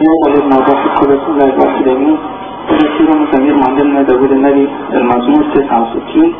والابن والروح القدس الله الواحد امين تفسير مزامير معلمنا داود النبي المزمور 69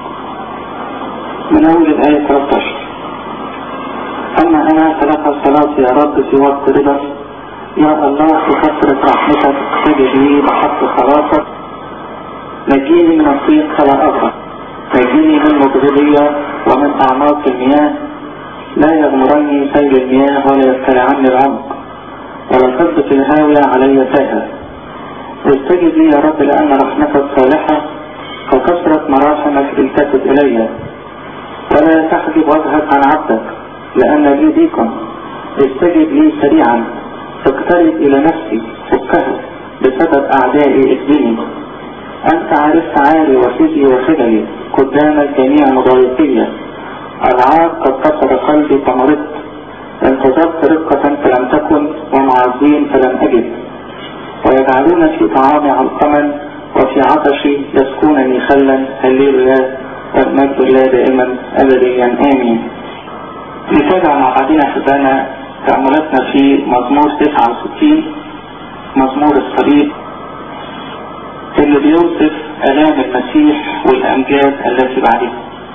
من اول الايه 13 اما انا فلك الصلاة يا رب في وقت رضا يا الله في كثرة رحمتك تجد لي بحق خلاصك نجيني من الضيق فلا اغرق نجيني من مبغضية ومن اعماق المياه لا يغمرني سيل المياه ولا يبتلعني العمق ولا تصدق الهاوية علي تاها استجب لي يا رب لأن رحمتك صالحة وكثرة مراحمك التفت إلي ولا تحجب وجهك عن عبدك لأن لي ضيقا استجب لي سريعا اقترب إلى نفسي فكها بسبب أعدائي اخدني أنت عرفت عاري وخزي وخجلي قدام الجميع مضايقية العار قد كسر قلبي فمرضت انتظرت رقة فلم تكن ومعزين فلم أجد ويجعلون في طعامي علقما وفي عطشي يسكونني خلا هليل الله والمجد الله دائما أبديا آمين نتابع مع بعضنا حبانا تأملاتنا في مزمور 69 مزمور الصليب اللي بيوصف آلام المسيح والأمجاد التي بعده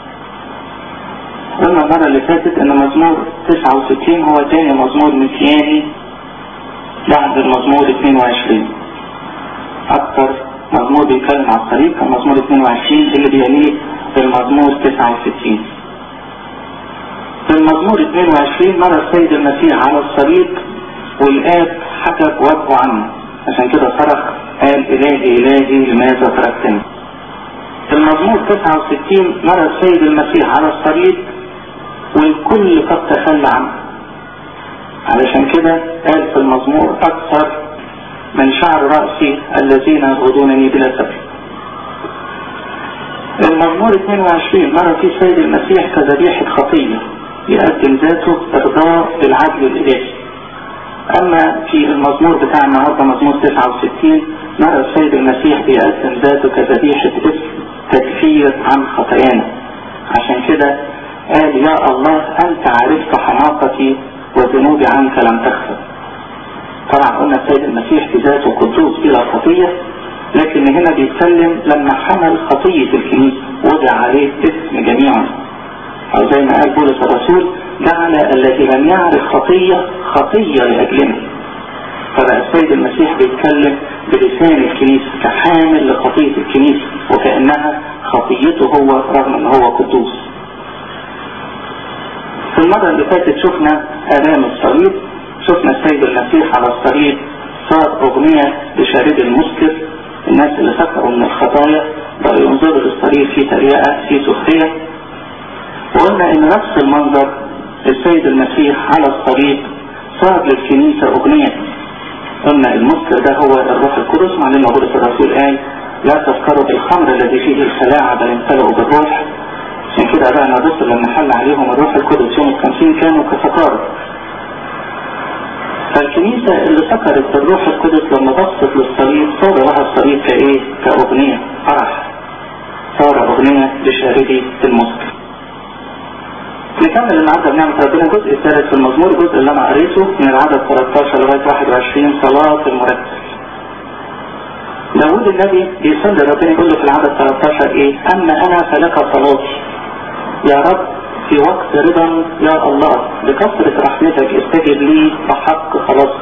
قلنا المرة اللي فاتت ان مزمور 69 هو تاني مزمور مسياني بعد المزمور 22 اكثر مزمور بيتكلم على الطريق كان مزمور 22 اللي بيليه المزمور 69 في المزمور 22 مر السيد المسيح على الصليب والآب حجب وجهه عنه عشان كده صرخ قال إلهي إلهي لماذا تركتني في المزمور 69 مر السيد المسيح على الصليب والكل قد تخلى عنه علشان كده قال في المزمور أكثر من شعر رأسي الذين يبغضونني بلا سبب المزمور 22 مرة في سيد المسيح كذبيحة خطية يقدم ذاته إرضاء بالعدل الإلهي أما في المزمور بتاع النهارده مزمور 69 مرة السيد المسيح بيقدم ذاته كذبيحة اسم تكفير عن خطايانا عشان كده قال يا الله أنت عرفت حماقتي وذنوبي عنك لم تخفى طبعا قلنا السيد المسيح بذاته قدوس بلا خطية لكن هنا بيتكلم لما حمل خطية الكنيسة وضع عليه اسم جميعا أو زي ما قال بولس الرسول جعل الذي لم يعرف خطية خطية لأجلنا فبقى السيد المسيح بيتكلم بلسان الكنيسة كحامل لخطية الكنيسة وكأنها خطيته هو رغم ان هو قدوس في المرة اللي فاتت شفنا آلام الصليب شفنا السيد المسيح على الصليب صار أغنية لشارد المسكر الناس اللي سكروا من الخطايا بقوا ينظروا للصليب في تريقة في سخرية وقلنا ان نفس المنظر السيد المسيح على الصليب صار للكنيسة أغنية قلنا المسكر ده هو الروح القدس معلم بولس الرسول قال لا تذكروا بالخمر الذي فيه الخلاعة بل امتلئوا بالروح عشان كده بقى الرسل لما حل عليهم الروح القدس يوم الخمسين كانوا كسكارى فالكنيسة اللي سكرت بالروح القدس لما بصت للصليب صار لها الصليب كايه كأغنية فرح صار أغنية لشاردي المسكر نكمل النهارده بنعمة ربنا الجزء الثالث في المزمور الجزء اللي انا قريته من العدد 13 لغاية 21 صلاة المرتب داود النبي بيصلي ربنا يقول له في العدد 13 ايه اما انا فلك صلاتي يا رب في وقت رضا يا الله بكثرة رحمتك استجب لي بحق خلاصك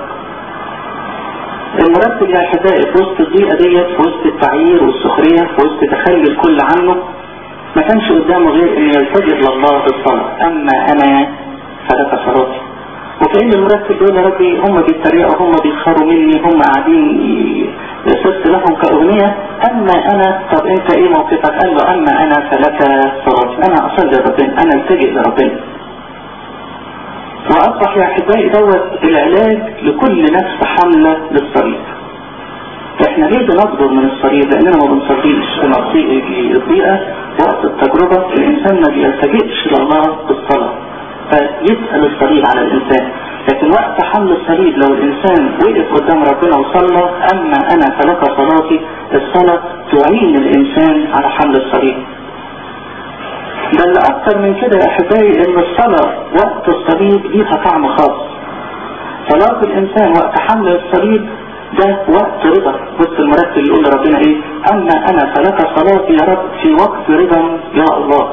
المرتب يا احبائي في وسط الضيقه ديت في وسط التعيير والسخريه في وسط تخلي الكل عنه ما كانش قدامه غير ان يلتجئ لله بالصلاه اما انا فلك صلاتي وكأن المرتب بيقول يا ربي هم بيتريقوا هم بيسخروا مني هم قاعدين صرت لهم كأغنية أما أنا طب أنت إيه موقفك؟ قال له أما أنا فلك صلاتي أنا أصلي لربنا أنا التجئ لربنا وأصبح يا أحبائي دوت العلاج لكل نفس حملة للصليب احنا ليه بنصبر من الصليب لاننا ما بنصليش الضيقة وقت التجربة الانسان ما بيلتجئش لله بالصلاة فيسأل الصليب على الانسان لكن وقت حمل الصليب لو الانسان وقف قدام ربنا وصلى اما انا فلك صلاتي الصلاة تعين الانسان على حمل الصليب بل اكتر من كده يا احبائي ان الصلاة وقت الصليب ليها طعم خاص صلاة الإنسان وقت حمل الصليب ده وقت رضا بص المرتب يقول لربنا ايه اما انا فلك صلاتي يا رب في وقت رضا يا الله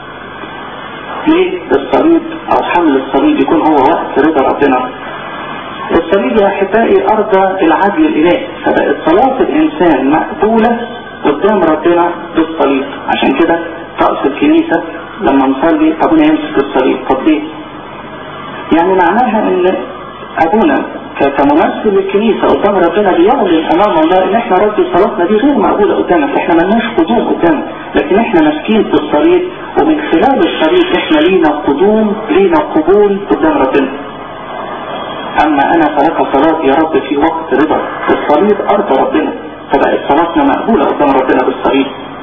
ليه الصليب او حمل الصليب يكون هو وقت رضا ربنا الصليب يا احبائي ارضى العدل الالهي فبقت صلاة الانسان مقبولة قدام ربنا بالصليب عشان كده رأس الكنيسة لما نصلي ابونا يمسك الصليب طب ليه يعني معناها ان ابونا كممثل للكنيسة قدام ربنا بيعلن امام الله ان احنا ربي صلاتنا دي غير مقبولة قدامك احنا ملناش قدوم قدامك لكن احنا ماسكين في الصليب ومن خلال الصليب احنا لينا قدوم لينا قبول قدام ربنا اما انا فلك صلاتي يا رب في وقت رضا الصليب ارضى ربنا فبقت صلاتنا مقبولة قدام ربنا بالصليب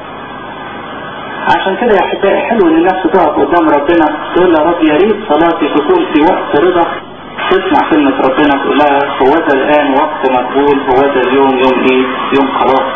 عشان كده يا احبائي حلو ان الناس تقف قدام ربنا تقول يا رب يا ريت صلاتي تكون في وقت رضا تسمع كلمة ربنا تقول لها هو ذا الآن وقت مقبول هو ذا اليوم يوم ايه يوم خلاص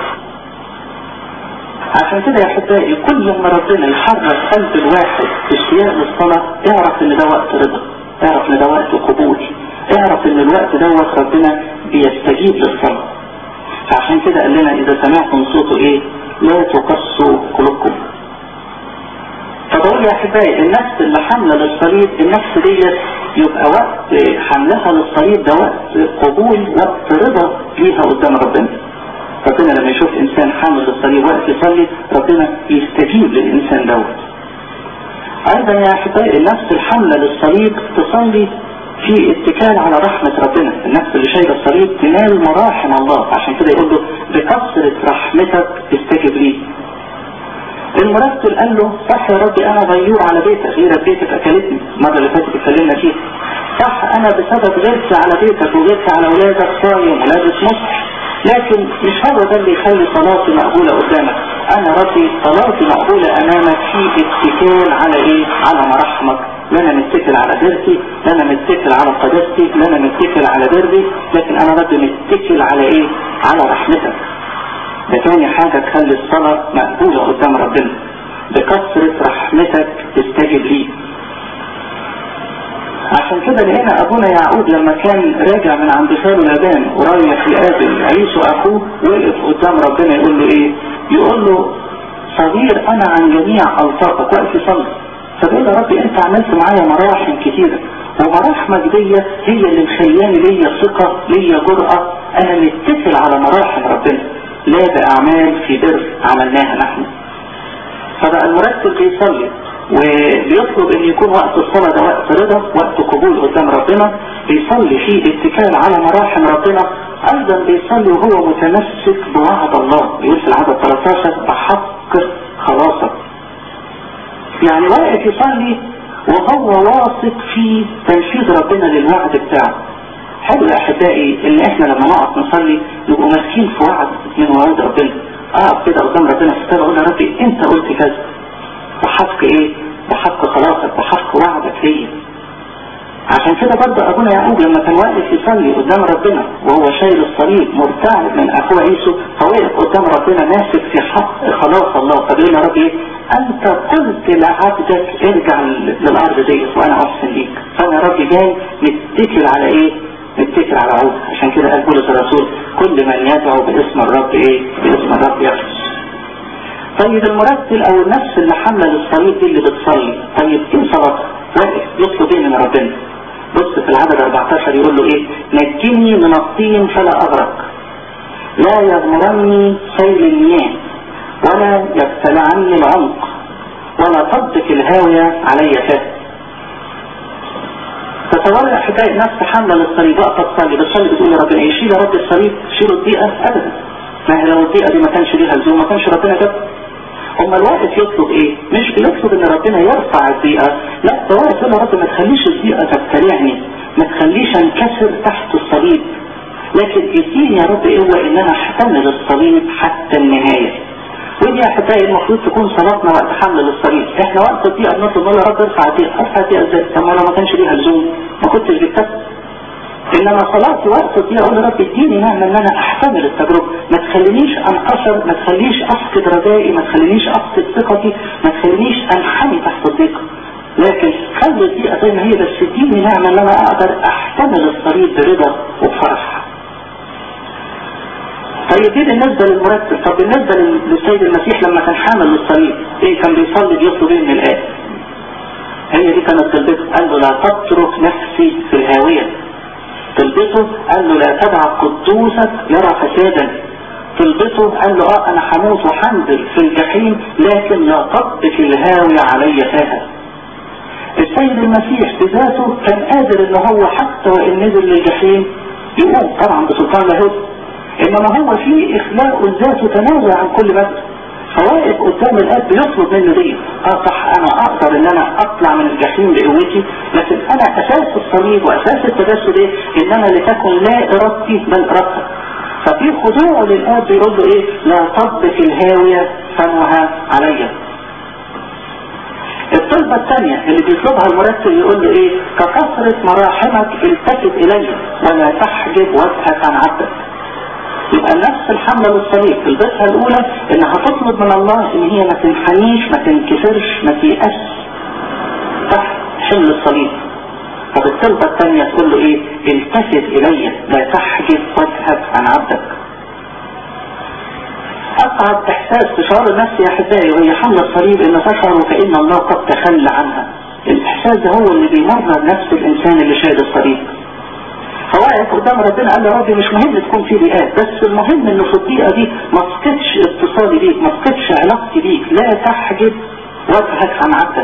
عشان كده يا احبائي كل ما ربنا يحرك قلب الواحد اشتياق للصلاة اعرف ان ده وقت رضا اعرف ان ده وقت قبول اعرف ان الوقت دوت ربنا بيستجيب للصلاة فعشان كده قال لنا اذا سمعتم صوته ايه لا تقصوا قلوبكم فبقول يا احبائي النفس اللي حامله للصليب النفس ديت يبقى وقت حملها للصليب ده وقت قبول وقت رضا ليها قدام ربنا ربنا لما يشوف انسان حامل للصليب وقت يصلي ربنا يستجيب للانسان دوت ايضا يا احبائي النفس الحامله للصليب تصلي في اتكال على رحمة ربنا النفس اللي شايله الصليب تنال مراحم الله عشان كده يقول له بكثرة رحمتك استجب لي المرتل قال له صح يا ربي انا غيور على بيتك غيرة بيتك اكلتني المرة اللي فاتت اتكلمنا فيها صح انا بسبب غيرتي على بيتك وغيرتي على اولادك صايم ولابس مصح لكن مش هو ده اللي يخلي صلاتي مقبولة قدامك انا ربي صلاتي مقبولة امامك في اتكال على ايه على مراحمك لا انا متكل على بيرتي لا انا متكل على قداستي لا انا متكل على بري لكن انا ربي متكل على ايه على رحمتك ده تاني حاجة تخلي الصلاة مقبولة قدام ربنا بكثرة رحمتك تستجب ليه عشان كده لقينا ابونا يعقوب لما كان راجع من عند خاله لابان ورايح يقابل عيسو اخوه وقف قدام ربنا يقول له ايه يقول له صغير انا عن جميع الطاقك وقف يصلي فبيقول يا ربي انت عملت معايا مراحم كتيرة ومراحمك ديت هي اللي مخلياني ليا ثقة ليا جرأة انا متكل على مراحم ربنا لا بأعمال في بر عملناها نحن فبقى المرتب بيصلي وبيطلب ان يكون وقت الصلاة ده وقت رضا وقت قبول قدام ربنا بيصلي فيه اتكال على مراحم ربنا ايضا بيصلي وهو متمسك بوعد الله بيقول في العدد 13 بحق خلاصك يعني واقف يصلي وهو واثق في تنفيذ ربنا للوعد بتاعه حلو يا احبائي ان احنا لما نقف نصلي نبقى ماسكين في وعد من وعود ربنا اقف كده قدام ربنا في الصلاه اقول يا ربي انت قلت كذا بحق ايه بحق خلاصك بحق وعدك ليا عشان كده برضه ابونا يعقوب لما كان واقف يصلي قدام ربنا وهو شايل الصليب مرتعب من اخوه عيسو فوقف قدام ربنا ماسك في حق خلاص الله فبيقول يا رب ايه انت قلت لعبدك ارجع للارض دي وانا احسن ليك فانا يا رب جاي متكل على ايه متكل على عود عشان كده قال بولس الرسول كل من يدعو باسم الرب ايه باسم الرب يخلص طيب المرتل او النفس اللي حامله للصليب دي اللي بتصلي طيب ايه صلاتها واقف يطلب ايه من ربنا بص في العدد 14 يقول له ايه نجني من الطين فلا اغرق لا يغمرني سيل المياه ولا يبتلعني العمق ولا تضك الهاوية علي فات تصور حكاية نفس حاملة للصليب وقت تصلي بتصلي بتقول يا رب ايه شيل يا رب الصليب شيل الضيقة ابدا ما هي لو الضيقة دي ما كانش ليها لزوم ما كانش ربنا جاب اما الواقف يطلب ايه مش بيطلب ان ربنا يرفع الضيقة لا ده واقف يقول يا رب ما تخليش الضيقة تبتلعني ما تخليش انكسر تحت الصليب لكن اديني يا رب قوة ان انا احتمل الصليب حتى النهاية ودي احبائي المفروض تكون صلاتنا وقت حمل للصليب احنا وقت الضيقة بنطلب نقول يا رب ارفع الضيقة ارفع الضيقة ازاي طب ما لو ما كانش ليها لزوم ما كنتش جبتها انما صلاتي وقت الضيقة اقول يا رب اديني نعمة ان انا احتمل التجربة ما تخلينيش انكسر ما تخليش افقد رجائي ما تخلينيش افقد ثقتي ما تخلينيش انحني تحت الضيقة لكن خلي خلي البيئة زي ما هي بس اديني نعمة ان انا اقدر احتمل الصليب برضا وبفرح طيب دي بالنسبة للمرتب طب بالنسبة للسيد المسيح لما كان حامل للصليب ايه كان بيصلي بيطلب ايه من الآب هي دي كانت طلبته قال له لا تترك نفسي في الهاوية طلبته قال له لا تدع قدوسك يرى فسادا طلبته قال له اه انا هموت وحنزل في الجحيم لكن لا تطبق الهاوية علي فيها السيد المسيح بذاته كان قادر ان هو حتى وان نزل للجحيم يقوم طبعا بسلطان لاهوت انما هو في اخلاق ذاته تنازع عن كل بدء فواقف قدام الاب بيطلب منه دي اه صح انا اقدر ان انا اطلع من الجحيم بقوتي لكن انا اساس الصليب واساس التجسد ايه ان انا لتكن لا ارادتي بل ارادتك ففي خضوع للاب بيقول له ايه لا تطبق الهاوية فمها عليا الطلبة الثانية اللي بيطلبها المرتب يقول له ايه ككثرة مراحمك التفت الي ولا تحجب وجهك عن عبدك يبقى نفس الحملة للصليب طلبتها الاولى انها تطلب من الله ان هي ما تنحنيش ما تنكسرش ما تيأس تحت حمل الصليب طب الطلبة الثانية تقول له ايه التفت الي لا تحجب وجهك عن عبدك أصعب إحساس تشعر النفس يا أحبائي وهي حمل الصليب إن تشعر كأن الله قد تخلى عنها الإحساس ده هو اللي بيمرر نفس الإنسان اللي شاهد الصليب فواقف قدام ربنا قال له ربي مش مهم تكون في بيئات بس المهم انه في البيئة دي ما تفقدش اتصالي بيك ما تفقدش علاقتي بيك لا تحجب وجهك عن عبدك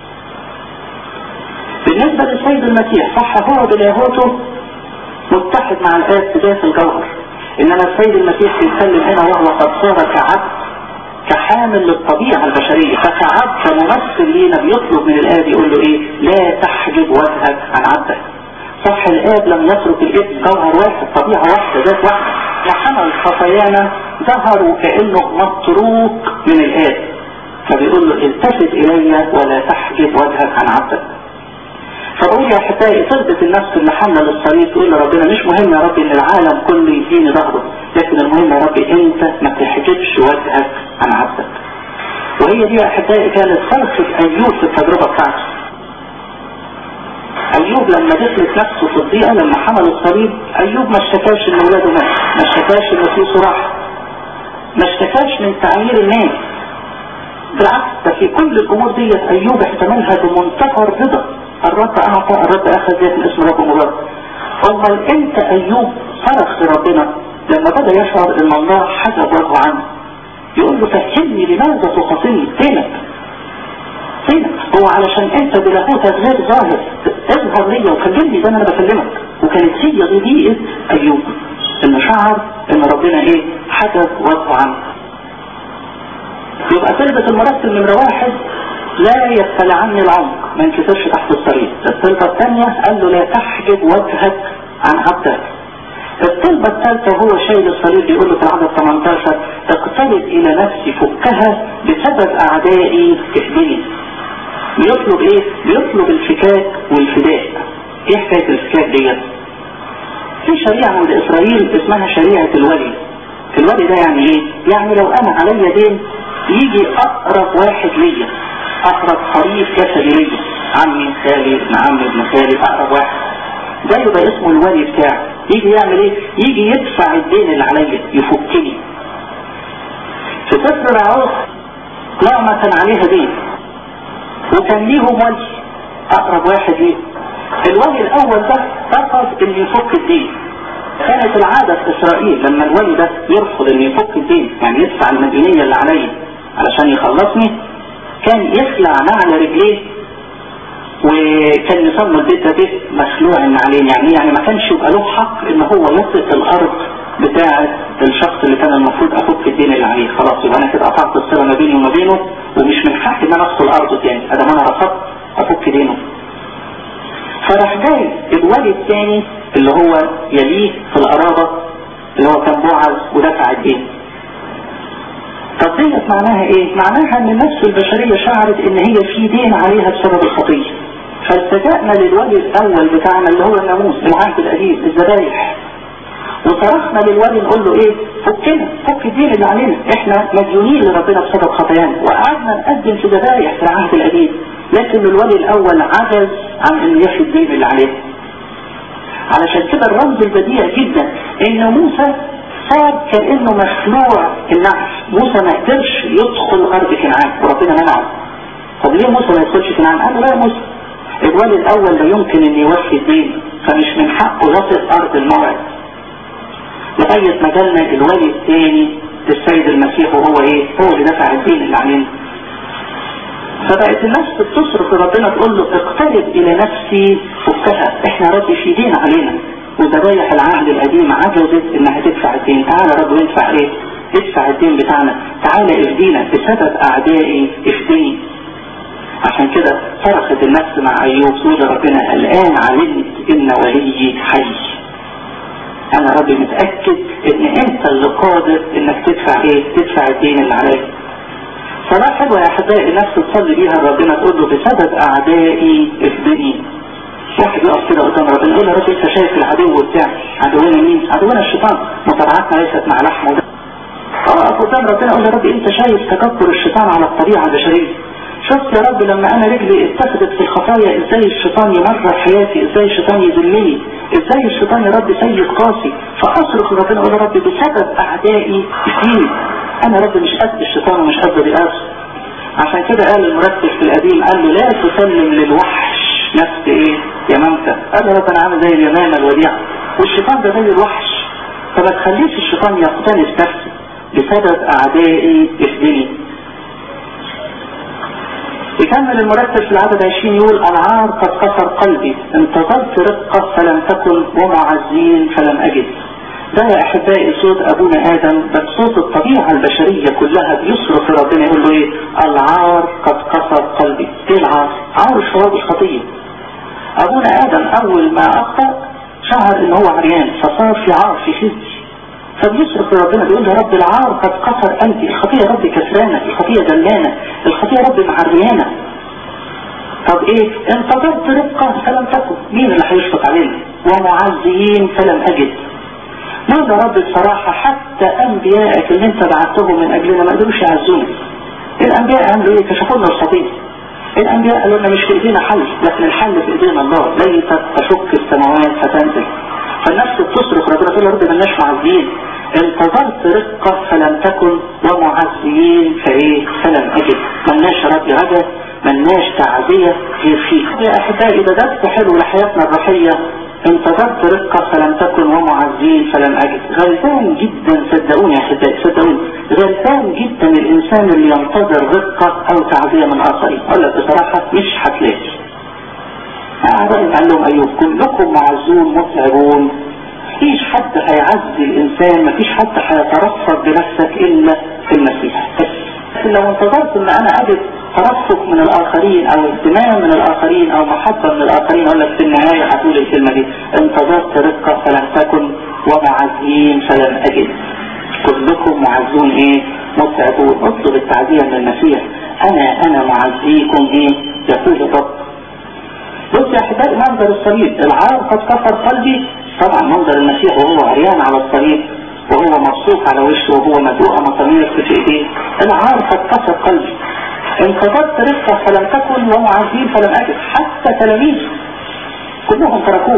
بالنسبة للسيد المسيح صح هو بلاهوته متحد مع الآب في ذات الجوهر انما السيد المسيح بيتكلم هنا وهو قد صار كعبد كحامل للطبيعة البشرية فكعبد كممثل لينا بيطلب من الآب يقول له ايه لا تحجب وجهك عن عبدك صح الآب لم يترك الابن جوهر واحد طبيعة واحدة ذات واحدة وحمل خطايانا ظهر وكأنه متروك من الآب فبيقول له التفت إلي ولا تحجب وجهك عن عبدك فبقول يا احبائي تربط النفس اللي حمل للصليب تقول لربنا مش مهم يا ربي ان العالم كله يديني ظهره لكن المهم يا ربي انت ما تحجبش وجهك عن عبدك وهي دي يا احبائي كانت خلقة ايوب في التجربة بتاعته ايوب لما دخلت نفسه في الضيقة لما حمل الصليب ايوب ما اشتكاش ان ولاده مات ما اشتكاش ان في صراح ما اشتكاش من تعيير الناس بالعكس ده في كل الامور ديت ايوب احتملها بمنتهى الرضا الرب اعطى الرب اخذ ذات من اسم رب مبارك امال انت ايوب صرخ لربنا لما بدا يشعر ان الله حجب وجهه عنه يقول له فهمني لماذا تخاصمني فينك فينك هو علشان انت بلاهوتك غير ظاهر اظهر ليا وكلمني زي ما انا بكلمك وكانت هي دي دي ايوب انه شعر ان ربنا ايه حجب وجهه عنه يبقى طلبة المرتب نمرة واحد لا يبتلع عني العمق ما ينكسرش تحت الطريق الطلبة الثانية قال له لا تحجب وجهك عن عبدك الطلبة الثالثة هو شايل الصليب بيقول له في العدد 18 اقترب الى نفسي فكها بسبب اعدائي اهدني بيطلب ايه بيطلب الفكاك والفداء ايه حكاية الفكاك ديت في شريعة عند اسرائيل اسمها شريعة الولي الولي ده يعني ايه يعني لو انا عليا دين يجي اقرب واحد ليا اقرب قريب جسدي ليا عمي خالي ابن عمي ابن خالي اقرب واحد ده يبقى اسمه الولي بتاعي يجي يعمل ايه يجي يدفع الدين اللي عليا يفكني في سفر العوض نعمة كان عليها دين وكان ليهم ولي اقرب واحد ليه الولي الاول ده رفض ان يفك الدين كانت العادة في اسرائيل لما الولي ده يرفض ان يفك الدين يعني يدفع المدينية اللي عليا علشان يخلصني كان يخلع نعل رجليه وكان يسمى البيت ده بيت مخلوع النعلين يعني يعني ما كانش يبقى له حق ان هو يطلق الارض بتاعة الشخص اللي كان المفروض افك الدين اللي عليه خلاص يبقى انا كده قطعت الصلة ما بيني وما بينه ومش من حقي ان انا ادخل ارضه تاني ادام انا رفضت افك دينه فراح جاي الولي الثاني اللي هو يليه في القرابة اللي هو كان بوعز ودفع الدين طب ديت معناها ايه معناها ان النفس البشرية شعرت ان هي في دين عليها بسبب الخطية فالتجأنا للولي الاول بتاعنا اللي هو الناموس العهد القديم الذبايح وصرخنا للولي نقول له ايه فكنا فك الدين اللي علينا احنا مديونين لربنا بسبب خطايانا وقعدنا نقدم في ذبايح في العهد القديم لكن الولي الاول عجز عن انه يفي الدين اللي عليه علشان كده الرمز البديع جدا ان موسى صار كانه مخلوع النعش موسى ما قدرش يدخل ارض كنعان وربنا منعه طب ليه موسى ما يدخلش كنعان قال لا يا موسى الولي الاول لا يمكن ان يوفي الدين فمش من حقه يصل ارض الموعد لغاية ما جالنا الولي الثاني للسيد المسيح وهو ايه هو اللي دفع الدين اللي علينا فبقت الناس بتصرف ربنا تقول له اقترب الى نفسي فكها احنا رب في دين علينا وذبايح العهد القديم عجزت انها تدفع الدين تعالى رب يدفع ايه ادفع الدين بتاعنا تعالى افدينا بسبب اعدائي افدني عشان كده صرخت النفس مع ايوب تقول ربنا الان علمت ان وليي حي انا ربي متأكد ان انت اللي قادر انك تدفع ايه تدفع الدين اللي عليك صلاة حلوة يا احبائي النفس تصلي بيها ربنا تقول له بسبب اعدائي افدني واحد يقف كده قدام ربنا يقول يا رب انت شايف العدو بتاعي عدونا مين عدونا الشيطان مطلعاتنا ليست مع لحم ودم اه قدام ربنا يقول يا رب انت شايف تكبر الشيطان على الطبيعة البشرية شفت يا رب لما انا رجلي اتخذت في الخطايا ازاي الشيطان يمرر حياتي ازاي الشيطان يذلني ازاي الشيطان يا رب سيد قاسي فاصرخ ربنا اقول يا رب بسبب اعدائي فيه انا رب مش قد الشيطان ومش قد رئاسه عشان كده قال المرتب في القديم قال له لا تسلم للوحش نفس ايه يمامتك قال يا رب انا عامل زي اليمامة الوديعة والشيطان ده زي الوحش فما تخليش الشيطان يقتنس نفسه بسبب اعدائي افدني يكمل المرتب في العدد 20 يقول العار قد كسر قلبي انتظرت رقة فلم تكن ومعزين فلم أجد ده يا أحبائي صوت أبونا آدم بس صوت الطبيعة البشرية كلها بيصرف ربنا يقول له إيه العار قد كسر قلبي إيه العار؟ عار الشراب الخطية أبونا آدم أول ما أخطأ شعر إن هو عريان فصار في عار في خزي فبيصرخ ربنا بيقول يا رب العار قد كسر قلبي الخطية يا رب كسرانة الخطية دلانة الخطية يا رب معريانة طب ايه انتظرت رقة فلم تكن مين اللي هيشفق علينا ومعزيين فلم اجد ماذا رب الصراحة حتى انبيائك اللي انت بعثتهم من اجلنا ما قدروش يعزونا الانبياء عملوا ايه كشفوا لنا الخطية الانبياء قالوا لنا مش في ايدينا حل لكن الحل في ايدينا الله ليست تشك السماوات فتنزل فالنفس بتصرخ ربنا تقول يا رب مالناش معزيين انتظرت رقة فلم تكن ومعزيين فايه فلم اجد مالناش رب رجا مالناش تعزية غير فيك يا احبائي ده درس حلو لحياتنا الروحية انتظرت رقة فلم تكن ومعزين فلم اجد غلبان جدا صدقوني يا احبائي صدقوني غلبان جدا الانسان اللي ينتظر رقة او تعزية من اخرين اقول لك بصراحة مش هتلاقي أعرائي قال لهم أيوب كلكم معزون متعبون مفيش حد هيعزي الإنسان مفيش حد هيترفض بنفسك إلا في المسيح بس لكن لو انتظرت ان انا اجد ترفق من الاخرين او اهتمام من الاخرين او محبة من الاخرين اقول لك في النهاية هتقول الكلمة دي انتظرت رقة فلم تكن ومعزين فلم اجد كلكم معزون ايه متعبون اطلب التعزية من المسيح انا انا معزيكم ايه يقول الرب بص يا احبائي منظر الصليب العار قد كفر قلبي طبعا منظر المسيح وهو عريان على الصليب وهو مبسوط على وشه وهو مدوء مسامير في ايديه العار قد كسر قلبي انتظرت رفقة فلم تكن ومعزين فلم اجد حتى تلاميذ كلهم تركوه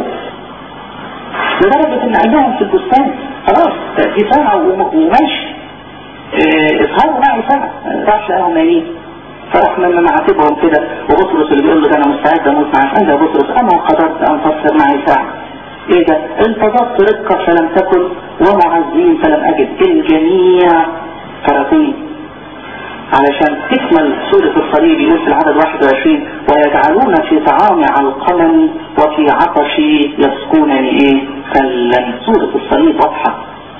لدرجة ان عندهم في البستان خلاص دي ساعة وماشي اه اظهروا معي ساعة راح لقاهم نايمين فراح من معاتبهم كده وبطرس اللي بيقول له ده انا مستعد اموت معاك قال يا بطرس اما قدرت ان تصر معي ساعة ايه ده انتظرت رقة فلم تكن ومعزين فلم اجد الجميع تركوني علشان تكمل سورة الصليب يقول في العدد 21 ويجعلون في طعامي علقما وفي عطشي يسقونني ايه خلا سورة الصليب واضحة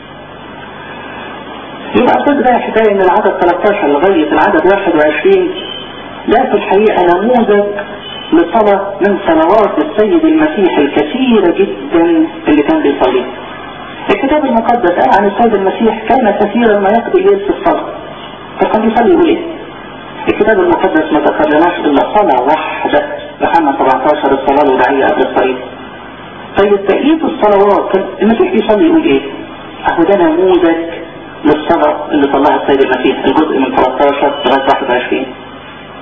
يبقى الصدق ده حكاية من العدد 13 لغاية العدد 21 ده في الحقيقة نموذج لصلاة من صلوات السيد المسيح الكثيرة جدا اللي كان بيصلي الكتاب المقدس قال عن السيد المسيح كان كثيرا ما يقضي الليل في الصلاة فكان بيصلي يقول ايه الكتاب المقدس ما ذكرناش الا صلاة واحدة يوحنا 17 الصلاة الوداعية قبل الصليب طيب بقية الصلوات كان المسيح بيصلي يقول ايه اهو ده نموذج للصلاة اللي صلاها السيد المسيح الجزء من 13 لغاية 21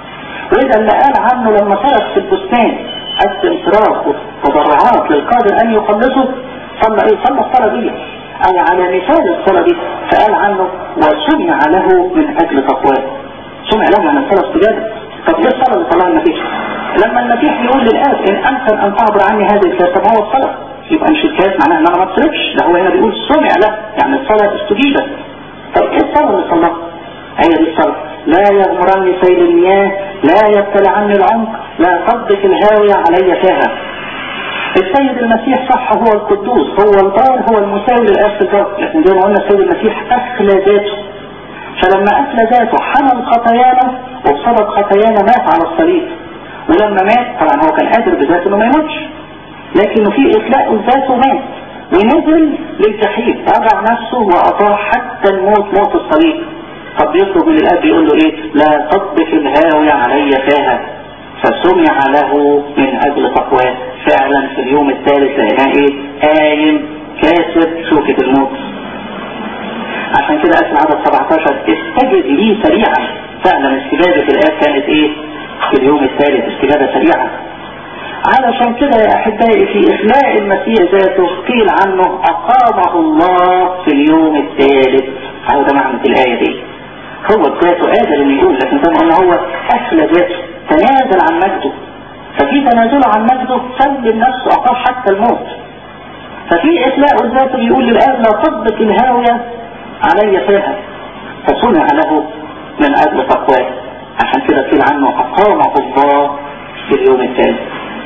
وإذا اللي قال عنه لما ترك في البستان قدم صراخ وتضرعات للقادر أن يخلصه صلى إيه صلى الصلاة دي أو على مثال الصلاة دي فقال عنه وسمع له من أجل تقواه سمع له عن الصلاة استجابة طب ايه الصلاة اللي طلع المسيح لما المسيح يقول للآب إن أمكن أن تعبر عني هذه الكاس طب هو الصلاة يبقى مش الكاس معناها ان انا ما اتصرفش ده هو هنا بيقول سمع له يعني الصلاة استجيبت طب ايه الصلاة اللي صلاها هي دي الصلاة لا يغمرني سيل المياه لا يبتلع عني العمق لا صدق الهاوية علي فيها السيد المسيح صح هو القدوس هو البار هو المساوي للآب الجار لكن زي ما قلنا السيد المسيح أخلى ذاته فلما أخلى ذاته حمل خطايانا وبسبب خطايانا مات على الصليب ولما مات طبعا هو كان قادر بذاته انه ما يموتش لكنه في إخلاء ذاته مات ونزل للجحيم رجع نفسه وأطاع حتى الموت موت الصليب طب يطلب من الأب يقول له إيه لا تطبخ الهاوية علي فيها فسمع له من أجل تقواه فعلا في اليوم الثالث لقيناه إيه قايم كاسر شوكة الموت عشان كده أسل عدد 17 استجد لي سريعا فعلا استجابة الآب كانت إيه في اليوم الثالث استجابة سريعة علشان كده يا أحبائي في إخلاء المسيح ذاته قيل عنه أقامه الله في اليوم الثالث هذا معنى الآية دي هو ذاته قادر انه يقول لكن زي ما قلنا هو أخلى ذاته تنازل عن مجده ففي تنازله عن مجده سلم نفسه أقام حتى الموت ففي إخلاء ذاته بيقول للآب لا تطبق الهاوية علي فيها فصنع له من أجل تقواه عشان كده قيل عنه أقامه الله في اليوم الثالث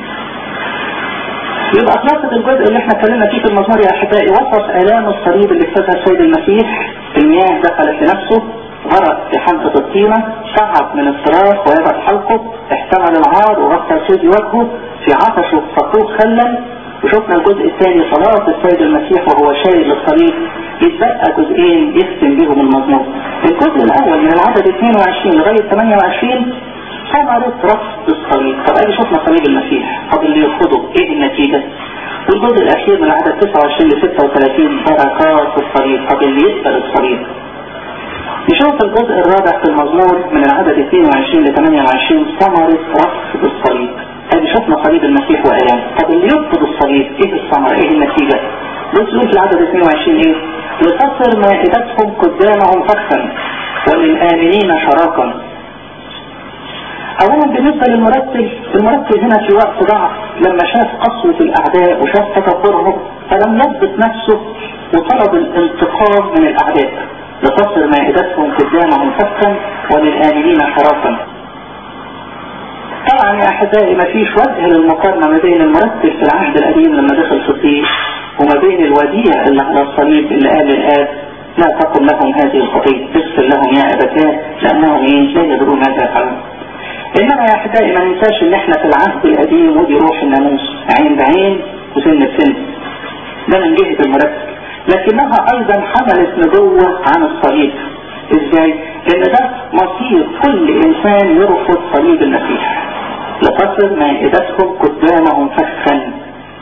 يبقى خلاصة الجزء اللي احنا اتكلمنا فيه في المزمور يا احبائي وصف الام الصليب اللي اكتسبها السيد المسيح المياه دخلت لنفسه غرق في حلقة الطينة شعب من الصراخ ويبعد حلقه احتمل العار وغطى السيد وجهه في عطشه فقوق خلا وشفنا الجزء الثاني صلاة السيد المسيح وهو شايل للصليب يتبقى جزئين يختم بهم المزمور الجزء الاول من العدد 22 لغاية 28 ثمرة رفض الصليب طب ادي شفنا صليب المسيح طب اللي يرفضه ايه النتيجة والجزء الاخير من العدد 29 ل 36 بركات الصليب طب اللي يقبل الصليب نشوف الجزء الرابع في المزمور من العدد 22 ل 28 ثمرة رفض الصليب ادي شفنا صليب المسيح والام طب اللي يرفض الصليب ايه الثمرة ايه النتيجة بص في العدد 22 ايه لتصر مائدتهم قدامهم فخا وللآمنين شراكا اولا بالنسبة للمرتل المرتل هنا في وقت ضعف لما شاف قسوة الاعداء وشاف تكبرهم فلم يضبط نفسه وطلب الانتقام من الاعداء لتصل مائدتهم قدامهم فكا وللآمنين حراسا طبعا يا احبائي ما فيش وجه للمقارنة ما بين المرتل في العهد القديم لما دخل في الطيب وما بين الوديع اللي على الصليب اللي قال للآب لا تقل لهم هذه الخطية اغفر لهم يا أبتاه لأنهم إيه لا يدرون ماذا يفعلون انما يا احبائي ما ننساش ان احنا في العهد القديم ودي روح الناموس عين بعين وسن بسن ده من جهة المرتب لكنها ايضا حملت نبوة عن الصليب ازاي ان ده مصير كل انسان يرفض صليب المسيح لتصل مائدتهم قدامهم فخا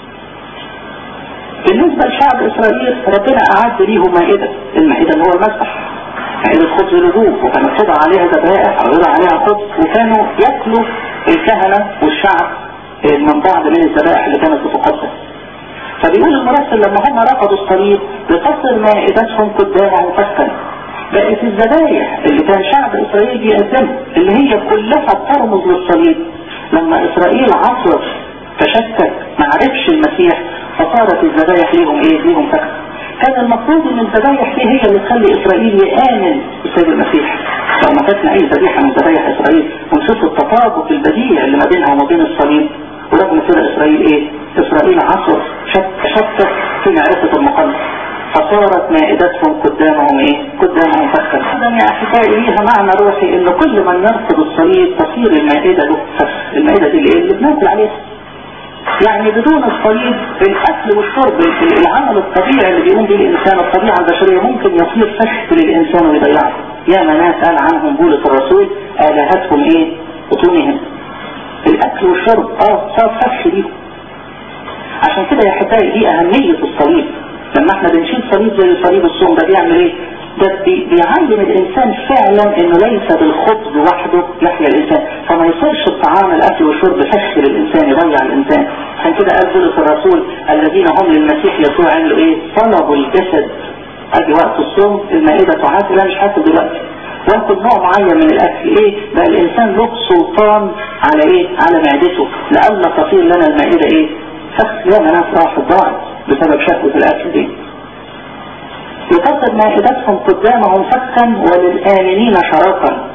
بالنسبة لشعب اسرائيل ربنا اعد ليهم مائدة المائدة اللي هو المسبح مائدة خبز الوجوه وكانت توضع عليها ذبائح او يوضع عليها خبز وكانوا ياكلوا الكهنة والشعب من بعض من الذبائح اللي كانت بتقدم فبيقول المرسل لما هم رفضوا الصليب لتصل مائدتهم قدامهم فسكا بقت الذبايح اللي كان شعب اسرائيل بيقدمها اللي هي كلها بترمز للصليب لما اسرائيل عصر تشكك ما عرفش المسيح فصارت الذبايح ليهم ايه ليهم فسكا كان المفروض ان الذبايح دي هي اللي تخلي اسرائيل يآمن بسيد المسيح لو ما فاتنا اي ذبيحة من ذبايح اسرائيل ونشوف التطابق البديع اللي ما بينها وما بين الصليب ورغم كده اسرائيل ايه اسرائيل عصر شك شك في معرفة المقدس فصارت مائدتهم قدامهم ايه قدامهم فخا هذا يا احبائي ليها معنى روحي ان كل من يرفض الصليب تصير المائدة له فخ المائدة دي اللي, اللي بناكل عليها يعني بدون الصليب الاكل والشرب العمل الطبيعي اللي بيقوم به الانسان الطبيعة البشرية ممكن يصير فخ للانسان ويضيعه يا ناس قال عنهم بولس الرسول الهتهم ايه بطونهم الاكل والشرب اه صار فخ ليهم عشان كده يا حبايبي دي اهمية الصليب لما احنا بنشيل صليب زي صليب الصوم ده بيعمل ايه ده بيعلم الانسان فعلا انه ليس بالخبز وحده يحيا الانسان فما يصيرش الطعام الاكل والشرب فخ للانسان يضيع الانسان عشان كده قال بولس الرسول الذين هم للمسيح يسوع عملوا ايه طلبوا الجسد ادي وقت الصوم المائدة تعاد لا مش هاكل دلوقتي واخد نوع معين من الاكل ايه بقى الانسان له سلطان على ايه على معدته لألا تصير لنا المائدة ايه فخ يوم ناس راح ضاعت بسبب شهوة الاكل دي يفضل مائدتهم قدامهم فكا وللآمنين شراكا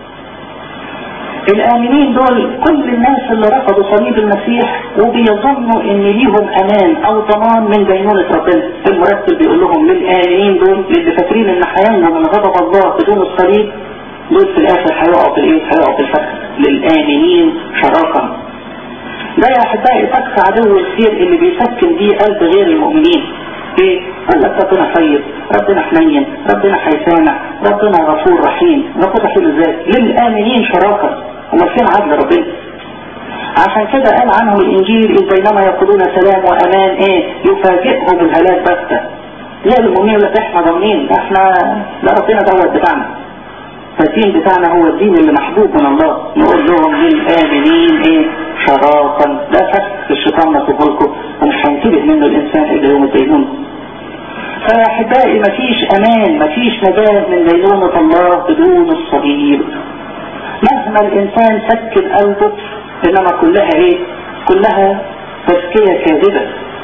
الآمنين دول كل الناس اللي رفضوا صليب المسيح وبيظنوا ان ليهم امان او ضمان من دينونة ربنا المرتب بيقول لهم للآمنين دول اللي فاكرين ان حياتنا من غضب الله بدون الصليب دول في الاخر هيقعوا في الايه هيقعوا في الفك للآمنين شراكا ده يا احبائي فك عدو الخير اللي بيسكن بيه قلب غير المؤمنين ايه قال لك ربنا طيب ربنا حنين ربنا هيسامح ربنا غفور رحيم غفور رحيم ازاي للآمنين شراكة امال فين عدل ربنا عشان كده قال عنهم الانجيل اذ بينما يقولون سلام وامان ايه يفاجئهم الهلاك بس لا المؤمنين يقول لك احنا ضامنين احنا لا ربنا دوت بتاعنا فالدين بتاعنا هو الدين اللي محبوب من الله نقول لهم للآمنين ايه شراكا لا فك الشيطان نصفه لكم ومش هينتبه منه الانسان الا يوم الدينون فيا احبائي مفيش امان مفيش نجاة من دينونة الله بدون الصليب مهما الانسان سكن قلبه انما كلها ايه كلها تزكية كاذبة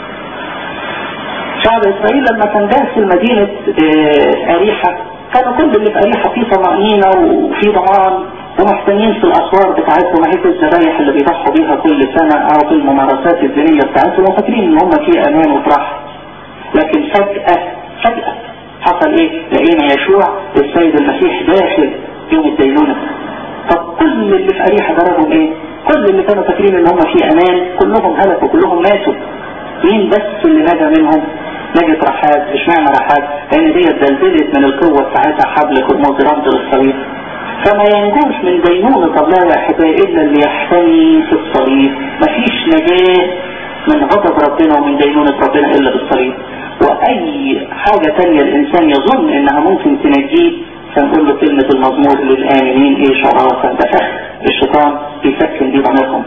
شعب اسرائيل لما كان داخل مدينة اه اريحة كانوا كل اللي في اريحة فيه طمأنينة وفي ضمان ومحتمين في الاسوار بتاعتهم هيك الذبايح اللي بيضحوا بيها كل سنة او في الممارسات الدينية بتاعتهم وفاكرين ان هم في امان وفرح لكن فجأة فجأة حصل ايه لقينا يشوع السيد المسيح داخل يوم الدينونة طب كل اللي في اريحة ضربهم ايه كل اللي كانوا فاكرين ان هم في امان كلهم هلكوا كلهم ماتوا مين بس اللي نجا منهم نجت رحاب اشمعنى رحاب لان دي اتدلدلت من القوة بتاعتها حبل كرموز رمز للصليب فما ينجوش من دينونة الله يا احبائي الا اللي يحتمي في الصليب مفيش نجاة من غضب ربنا ومن دينونة ربنا الا بالصليب واي حاجة تانية الانسان يظن انها ممكن تنجيه فنقول له كلمة المزمور للآمنين ايه شرافة ده فخ الشيطان بيسكن بيه ضميرهم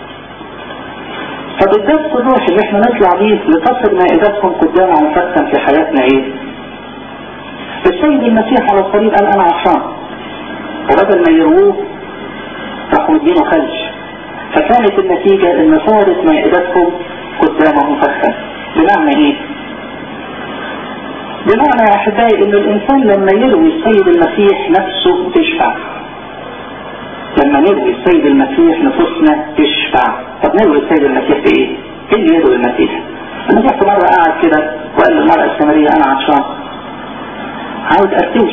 فبالدرس الروح اللي احنا نطلع بيه لتصل مائدتهم قدامهم فتا في حياتنا ايه السيد المسيح على الصليب قال انا عطشان وبدل ما يرووه راحوا مدينه خلج فكانت النتيجة ان صارت مائدتهم قدامهم فتا بمعنى ايه بمعنى يا احبائي ان الانسان لما يروي السيد المسيح نفسه تشفع لما نروي السيد المسيح نفوسنا تشفع طب نروي السيد المسيح بايه ايه اللي يروي المسيح المسيح في مرة قاعد كده وقال للمرأة السامرية انا عطشان عاوز ارتوي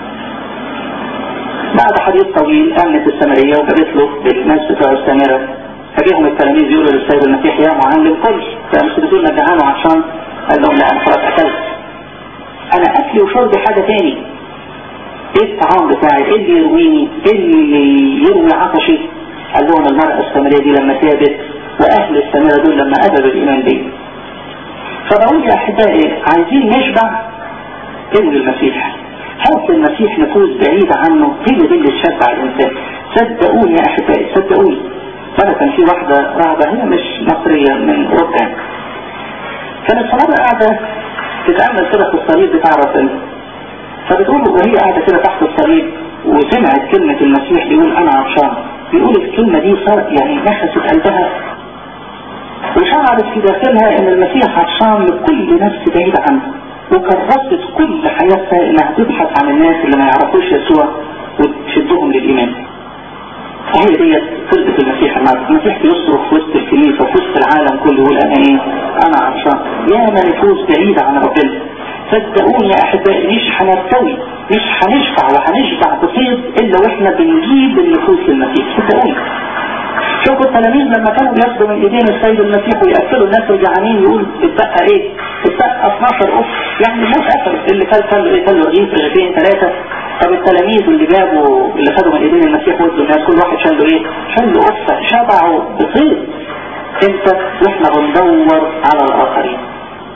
بعد حديث طويل قامت السامرية وقالت له للناس بتوع السامرة فجيهم التلاميذ يقولوا للسيد المسيح يا معلم كل فمش بتقول لك جعان وعطشان قال لهم لا انا خلاص اكلت انا اكلي وشربي حاجة تاني ايه الطعام بتاعي ايه اللي يرويني ايه اللي يروي عطشي قال لهم المرأة السامرية دي لما تابت واهل السامرة دول لما قبلوا الايمان دي فبقول يا احبائي عايزين نشبع ابن المسيح هات المسيح نفوس بعيدة عنه هي دي اللي تشبع الانسان صدقوني يا احبائي صدقوني مرة كان في واحدة رهبة هي مش مصرية من اوروبا كانت مرة قاعدة تتأمل كده في الصليب بتاع ربنا فبتقول وهي قاعدة كده تحت الصليب وسمعت كلمة المسيح بيقول أنا عطشان بيقول الكلمة دي صار يعني نفست قلبها وشعرت في داخلها ان المسيح عطشان لكل نفس بعيدة عنه وكرست كل حياتها انها تبحث عن الناس اللي ما يعرفوش يسوع وتشدهم للإيمان فهي ديت فرقة المسيح المعرفة المسيح بيصرخ في وسط الكنيسة وفي وسط العالم كله يقول انا ايه انا عطشان يا ما نفوس بعيدة عن ربنا صدقوني يا احبائي مش هنرتوي مش هنشفع وهنشبع بصيد الا واحنا بنجيب النفوس للمسيح صدقوني شوفوا التلاميذ لما كانوا بياخدوا من ايدين السيد المسيح ويأكلوا الناس الجعانين يقول اتبقى ايه اتبقى 12 قف يعني الناس اكلت اللي كل كل ايه كل رغيف رغيفين ثلاثة طب التلاميذ اللي جابوا اللي خدوا من ايدين المسيح وادوا الناس كل واحد شال له ايه شال له قفة شبعوا بصيد انت واحنا بندور على الاخرين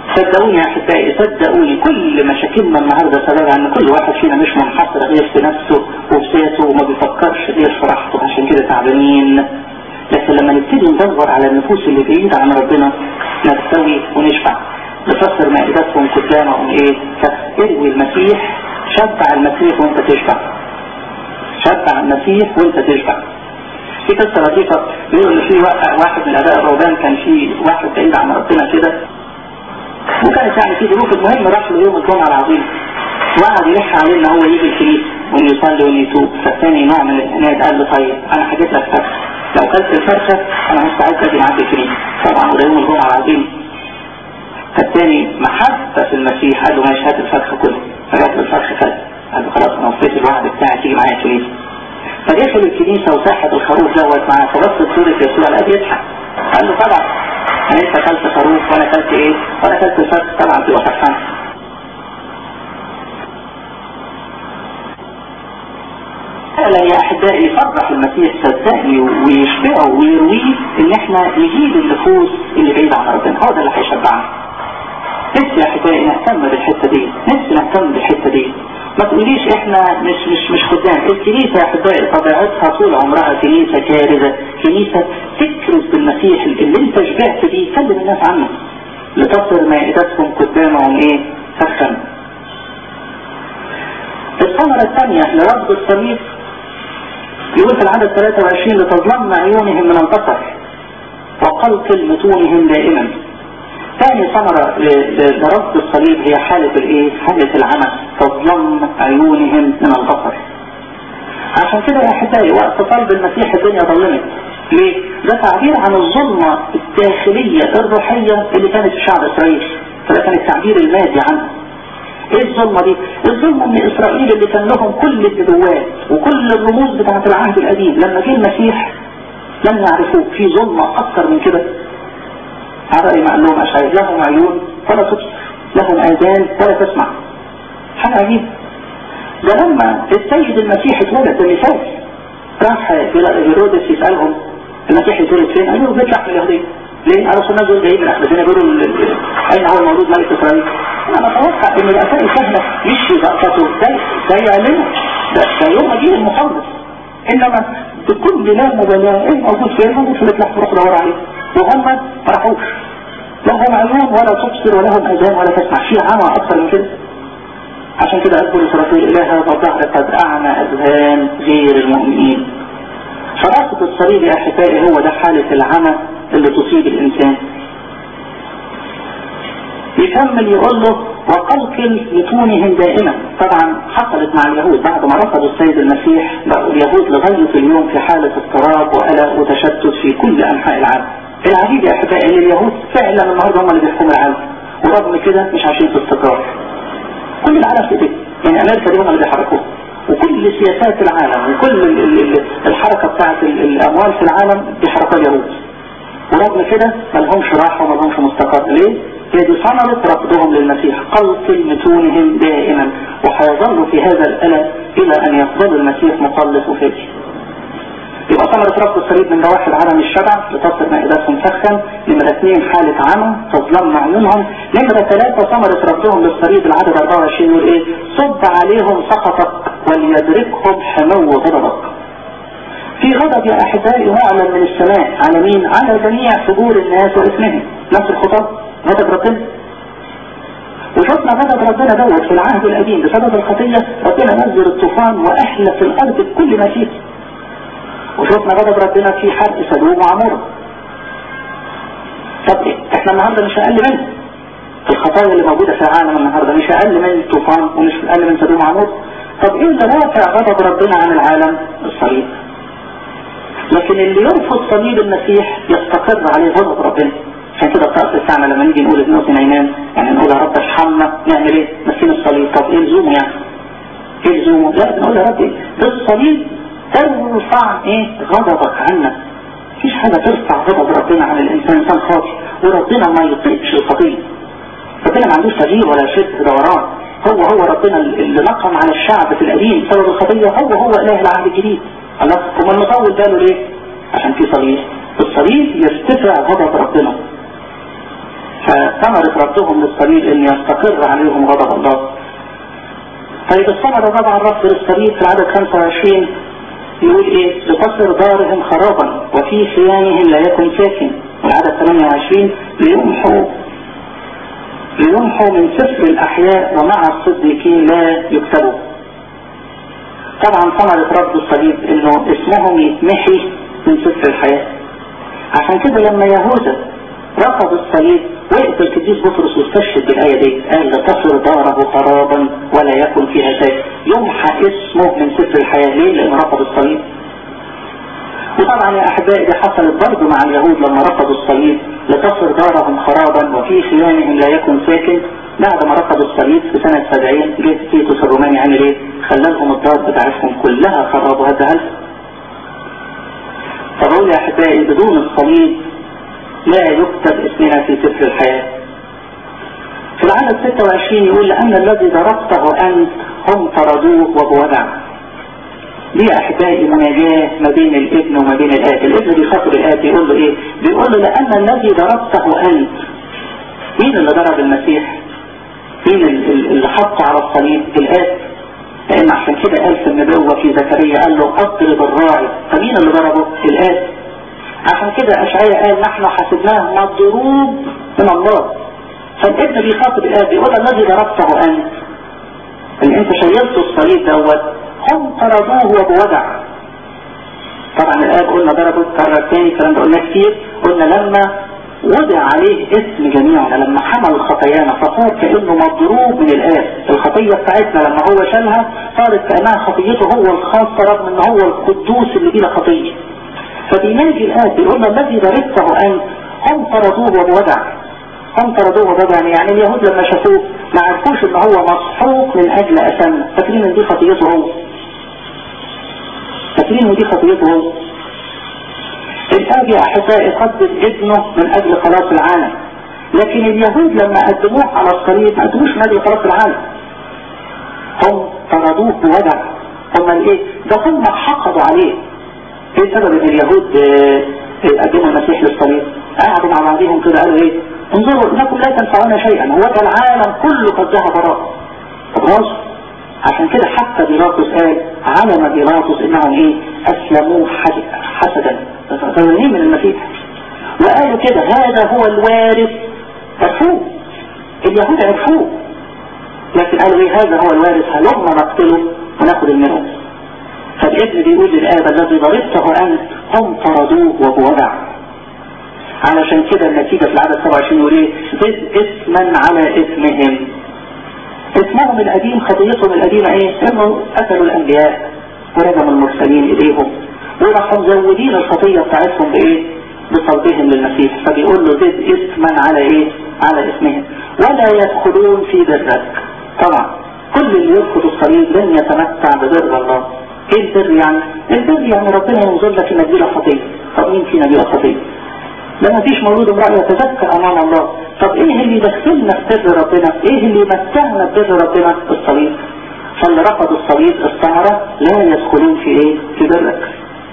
صدقوني يا احبائي صدقوني كل مشاكلنا النهارده سببها ان كل واحد فينا مش منحصر غير في نفسه وفي ذاته وما بيفكرش غير في راحته عشان كده تعبانين لكن لما نبتدي ندور على النفوس اللي بعيدة عن ربنا نستوي ونشبع نفسر مائدتهم قدامهم ايه فاروي المسيح شبع المسيح وانت تشبع شبع المسيح وانت تشبع في قصة لطيفة بيقول ان في واحد من اباء الروبان كان في واحد بعيد عن ربنا كده وكانت يعني في ظروف المهم راح له يوم الجمعة العظيم وقعد يلح عليه ان هو يجي الكنيسة ويصلي ويتوب فالثاني نوع من العناد قال له طيب انا حكيت لك فرخة لو كلت الفرخة انا مستعد اجي معاك الكنيسة طبعا وده يوم الجمعة العظيم فالثاني محبة في المسيح قال له ماشي هات الفرخة كلها فجاب له الفرخة كلها قال له خلاص انا وفيت الوعد بتاعي تيجي معايا الكنيسة فدخل الكنيسة وساحب الخروف دوت معاه فبص صورة يسوع الاب يضحك قال له طبعا يعني انت اكلت خروف وانا اكلت ايه وانا اكلت الفرخ طبعا تبقى فرحان فعلا يا احبائي يفرح المسيح صدقني ويشبعه ويرويه ان احنا نجيب النفوس اللي بعيدة عن ربنا هو ده اللي هيشبعنا نفسي يا احبائي نهتم بالحتة دي نفسي نهتم بالحتة دي ما تقوليش احنا مش مش مش خدام الكنيسة يا احبائي طبيعتها طول عمرها كنيسة كارثة كنيسة تكرز بالمسيح اللي انت شبعت بيه كلم الناس عنه لتصل مائدتهم قدامهم ايه سخن الثمرة الثانية لرفض الصليب يقول في العدد 23 لتظلم عيونهم من البصر وقلقل متونهم دائما ثاني ثمرة لرفض الصليب هي حالة الايه حالة العمى تظلم عيونهم من البصر عشان كده يا احبائي وقت طلب المسيح الدنيا ظلمت ليه؟ ده تعبير عن الظلمة الداخلية الروحية اللي كانت في شعب اسرائيل فده كان التعبير المادي عنه ايه الظلمة دي الظلمة من اسرائيل اللي كان لهم كل النبوات وكل الرموز بتاعت العهد القديم لما جه المسيح لم يعرفوه في ظلمة اكثر من كده على ما قال لهم اشعياء لهم عيون ولا تبصر لهم اذان ولا تسمع حاجة عجيبة ده لما السيد المسيح اتولد ده مثال راح هيرودس يسألهم المسيح اتولد فين؟ قالوا بيت لحم اليهودية ليه؟ قالوا الناس دول جايين من احنا بيقولوا اين هو المولود ملك اسرائيل؟ انا اتوقع ان الاساء السهله مش يسقطوا ده ده يعلموا ده, ده يوم اجيب المخلص انما بكل لا مبالاه ايه موجود فين؟ موجود في بيت لحم روح دور عليه وهم ما راحوش لهم عيون ولا تبصر ولهم اذان ولا تسمع شيء عمى اكثر من كده عشان كده أقول الرسول إله هذا الظهر قد أعمى أذهان غير المؤمنين فراسة الصليب يا أحبائي هو ده حالة العمى اللي تصيب الإنسان يكمل يقول له وقلقل لتونهم دائما طبعا حصلت مع اليهود بعد ما رفضوا السيد المسيح بقوا اليهود لغاية اليوم في حالة اضطراب وقلق وتشتت في كل أنحاء العالم العجيب يا أحبائي ان اليهود فعلا النهارده هم اللي بيحكموا العالم ورغم كده مش عايشين في استقرار كل العالم كده يعني امريكا دي هم اللي بيحركوها وكل سياسات العالم وكل الحركة بتاعت الاموال في العالم بيحركوها اليهود ورغم كده ما لهمش راحة وما لهمش مستقر ليه؟ هي دي ثمرة رفضهم للمسيح قلق متونهم دائما وهيظلوا في هذا الألم إلى أن يقبلوا المسيح مخلص وفاتي يبقى ثمرة رفض الصليب من واحد عدم الشبع لتصل مائدتهم سخن نمرة اثنين حالة عمى تظلم عيونهم نمرة ثلاثة ثمرة رفضهم للصليب العدد 24 يقول ايه صب عليهم سخطك وليدركهم حمو غضبك في غضب يا احبائي معلن من السماء على مين على جميع فجور الناس واسمهم نفس الخطاب غضب ربنا وشفنا غضب ربنا دوت في العهد القديم بسبب الخطية ربنا نزل الطوفان واحلف الارض بكل ما فيه وشفنا غضب ربنا في حرق سدوم وعمورة طب احنا النهاردة مش اقل منه الخطايا اللي موجودة في العالم النهاردة مش اقل من الطوفان ومش اقل من سدوم وعمورة طب ايه اللي رافع غضب ربنا عن العالم الصليب لكن اللي يرفض صليب المسيح يستقر عليه غضب ربنا عشان كده في الساعة لما نيجي نقول ابن ايمان يعني نقول يا رب ارحمنا نعمل ايه نسينا الصليب طب ايه لزومه يعني ايه لزومه لا نقول يا رب ده الصليب ترفع ايه غضبك عنا مفيش حاجة ترفع غضب ربنا عن الانسان انسان خاطئ وربنا ما يطيقش الخطية ربنا ما عندوش تغيير ولا شد دوران هو هو ربنا اللي نقم على الشعب في القديم بسبب الخطية هو هو اله العهد الجديد الله وما المطول باله ليه عشان في صليب الصليب يرتفع غضب ربنا فثمرة ردهم للصليب ان يستقر عليهم غضب الله طيب الثمرة طبعا رد للصليب في العدد 25 يقول ايه لتصر دارهم خرابا وفي خيانهم لا يكن ساكن العدد 28 ليمحوا ليمحوا من سفر الأحياء ومع الصديقين لا يكتبوا طبعا ثمرة رب الصليب انه اسمهم يتمحي من سفر الحياة عشان كده لما يهوذا رفض الصليب وقف القديس بطرس واستشهد بالآية دي قال لتصر داره خرابا ولا يكن فيها شيء يمحى اسمه من سفر الحياة ليه لانه رفض الصليب وطبعا يا احبائي دي حصلت برضه مع اليهود لما رفضوا الصليب لتصر دارهم خرابا وفي خيانهم لا يكن ساكن بعد ما رفضوا الصليب في سنة 70 جه تيتوس الروماني عمل ايه؟ خلى لهم الدار بتاعتهم كلها خربوا هدها فبقول يا احبائي بدون الصليب لا يكتب اسمنا في سفر الحياة في العدد 26 يقول لأن الذي ضربته أنت هم طردوه وبودع دي احبائي مناجاة ما بين الابن وما بين الاب الابن بيخاطب الاب يقول له ايه بيقول له لان الذي ضربته انت مين اللي ضرب المسيح مين اللي حطه على الصليب الاب لان عشان كده قال في النبوة في زكريا قال له اضرب الراعي فمين اللي ضربه الاب عشان كده اشعياء قال نحن حسبناه مضروب من الله فالابن بيخاطب الاب يقول الذي ضربته انت اللي انت شيلته الصليب دوت هم طردوه وبودع طبعا الآب قلنا ضربه كرر تاني الكلام ده قلنا كتير قلنا لما وضع عليه اسم جميعنا لما حمل خطايانا فصار كأنه مضروب من الآب الخطية بتاعتنا لما هو شالها صارت كأنها خطيته هو الخاصة رغم ان هو القدوس اللي بلا خطية فبيناجي الآب بيقول له الذي ضربته أنت هم طردوه وبودع هم طردوه وبودع يعني اليهود لما شافوه ما عرفوش ان هو مسحوق من اجل اثمنا فاكرين ان دي خطيته هو فاكرين ان دي خطيته هو الاب يا احبائي قدم ابنه من اجل خلاص العالم لكن اليهود لما قدموه على الصليب ما قدموش من اجل خلاص العالم هم طردوه بودع هم الايه ده هم حقدوا عليه ايه سبب ان اليهود قدموا المسيح للصليب قعدوا مع بعضهم كده قالوا ايه انظروا انكم لا تنفعون شيئا هو ده العالم كله قد ذهب وراء طب راسه عشان كده حتى بيلاطس قال علم بيلاطس انهم ايه اسلموه حسدا ظنين من المسيح وقالوا كده هذا هو الوارث عرفوه اليهود عرفوه لكن قالوا ايه هذا هو الوارث هلما نقتله وناخد الميراث فالابن بيقول للآب الذي ضربته أنت هم طردوه وبودع علشان كده النتيجة في العدد 27 يقول ايه زد اسما على اسمهم اسمهم القديم خطيتهم القديمة ايه انه قتلوا الانبياء ورجموا المرسلين اليهم وراحوا مزودين الخطية بتاعتهم بايه بصلبهم للمسيح فبيقول له زد اسما على ايه على اسمهم ولا يدخلون في برك طبعا كل اللي يرفض الصليب لن يتمتع ببر الله ايه البر يعني البر يعني ربنا ينظر لك انك بلا خطيه طب مين فينا بلا خطيه ده ما فيش مولود امرأة يتذكر امام الله طب ايه اللي يدخلنا في بر ربنا ايه اللي يمتعنا ببر ربنا الصليب فاللي رفض الصليب الثمرة لا يدخلون في ايه في برك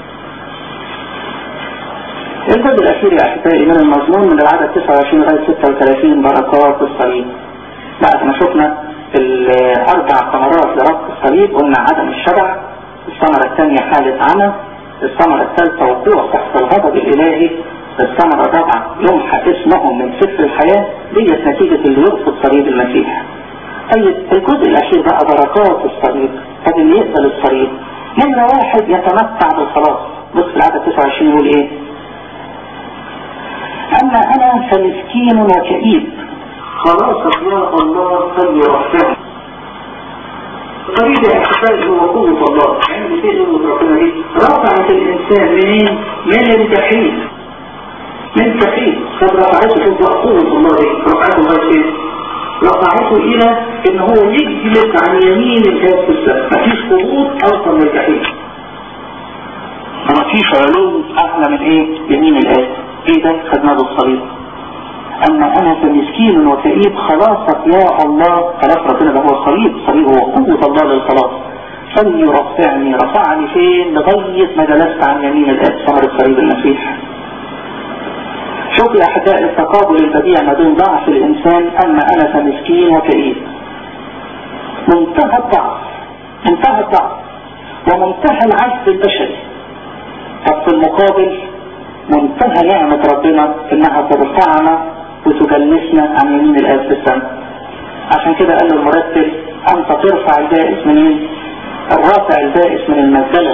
الجزء الاخير يا احبائي من المضمون من العدد 29 لغايه 36 بركات الصليب بعد ما شفنا الاربع ثمرات لربط الصليب قلنا عدم الشبع الثمرة الثانية حالة عمى الثمرة الثالثة وقوع تحت الغضب الالهي الثمرة الرابعة يمحى اسمهم من سفر الحياة ديت نتيجة اللي يرفض صليب المسيح طيب الجزء الأخير بقى بركات الصليب طب اللي يقبل الصليب نمرة واحد يتمتع بالخلاص بص في العدد 29 يقول ايه أما أنا فمسكين وكئيب خلاص يا الله فليرحمه طريق الاحتفال هو قوة الله عند شيء قوة ربنا دي رفعت الإنسان منين؟ من الجحيم من جحيم طب رفعته شوف بقى قوة الله دي رفعته لغاية فين؟ رفعته إلى إن هو يجلس عن يمين الجهاز في السماء مفيش هبوط أوصل للجحيم مفيش علوم أعلى من إيه؟ يمين الآب إيه ده؟ خدناه بالصليب أما أنا فمسكين وكئيب خلاصك يا الله خلاص ربنا ده هو الصليب الصليب هو قوة الله للخلاص فليرفعني رفعني فين لغاية ما جلست عن يمين الآب ثمرة صليب المسيح شوفوا يا احبائي التقابل البديع ما بين ضعف الانسان اما انا فمسكين وكئيب منتهى الضعف منتهى الضعف ومنتهى العجز البشري طب في المقابل منتهى نعمة ربنا انها ترفعنا وتجلسنا عن يمين الآب في السماء عشان كده قال المرتب انت ترفع البائس منين الرافع البائس من المزبلة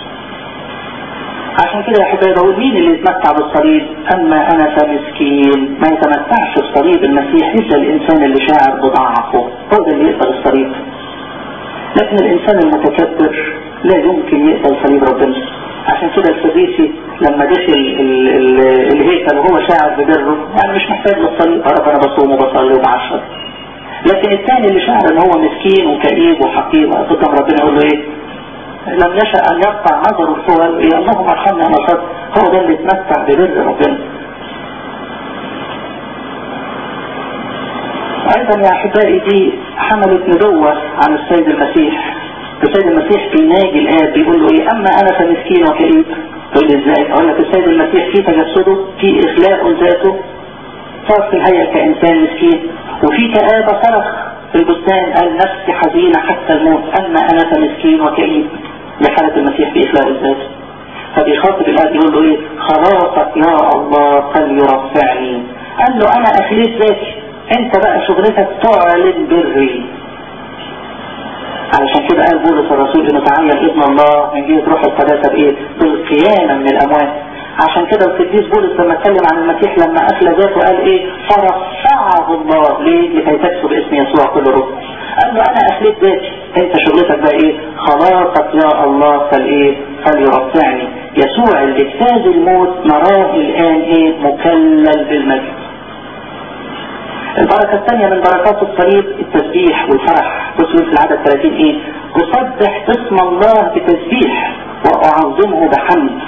عشان كده يا حبايبي بقول مين اللي يتمتع بالصليب اما انا فمسكين ما يتمتعش بصليب المسيح الا الانسان اللي شاعر بضعفه هو ده اللي يقبل الصليب لكن الانسان المتكبر لا يمكن يقبل صليب ربنا عشان كده الفريسي لما دخل الهيكل وهو شاعر ببره يعني مش محتاج للصليب انا بصوم وبصلي وبعشر لكن الثاني اللي شعر ان هو مسكين وكئيب وحقير قدام ربنا يقول له ايه لم يشأ ان يقطع نظره الصور ايه اللهم ارحمنا انا صد هو ده اللي اتمتع ببر ربنا ايضا يا احبائي دي حملت نبوة عن السيد المسيح السيد المسيح بيناجي الآب بيقول له ايه اما انا فمسكين وكئيب تقول ازاي اقول لك السيد المسيح في تجسده في اخلاء ذاته صار في الهيئة كإنسان مسكين وفي كآبة صرخ في البستان قال نفسي حزينة حتى الموت أما أنا فمسكين وكئيب لحالة المسيح في إخلاء الذات فبيخاطب الآب يقول له إيه خلاصك يا الله فليرفعني قال له أنا أخليت ذاتي أنت بقى شغلتك تعلن بري علشان كده قال بولس الرسول انه تعين ابن الله من جهه روح القداسه بايه؟ بالقيامه من الاموات عشان كده القديس بولس لما اتكلم عن المسيح لما اخلى ذاته قال ايه فرفعه الله ليه لكي تكسب اسم يسوع كل روح قال له انا اخليت ذاتي انت شغلتك بقى ايه خلاصك يا الله فالايه فليرفعني يسوع اللي اجتاز الموت نراه الان ايه مكلل بالمجد البركة الثانية من بركات الصليب التسبيح والفرح بصوا في العدد 30 ايه أسبح اسم الله بتسبيح وأعظمه بحمد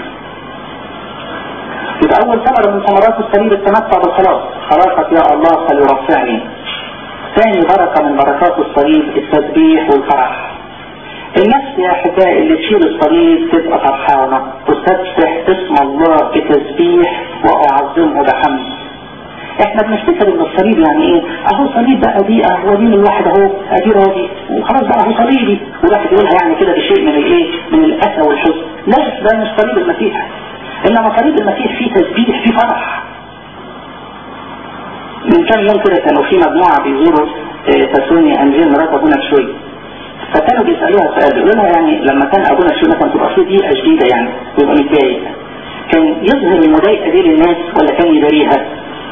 يبقى أول ثمرة من ثمرات الصليب التمتع بالخلاص خلاصك يا الله فليرفعني ثاني بركة من بركات الصليب التسبيح والفرح النفس يا أحبائي اللي تشيل الصليب تبقى فرحانة تسبح اسم الله بتسبيح وأعظمه بحمد احنا بنفتكر ان الصليب يعني ايه اهو صليب بقى دي اهو دين الواحد اهو ادي راضي وخلاص بقى اهو صليبي والواحد يقولها يعني كده بشيء من الايه من الاسى والحزن لا ده مش صليب المسيح انما صليب المسيح فيه تسبيح فيه فرح من كام يوم كده كانوا في مجموعة بيزوروا تسوني انجيل مرات ابونا شوي فكانوا بيسألوها سؤال يقولوا لها يعني لما كان ابونا شوي مثلا تبقى في دقيقة جديدة يعني يبقى متضايق كان يظهر المضايقة دي للناس ولا كان يداريها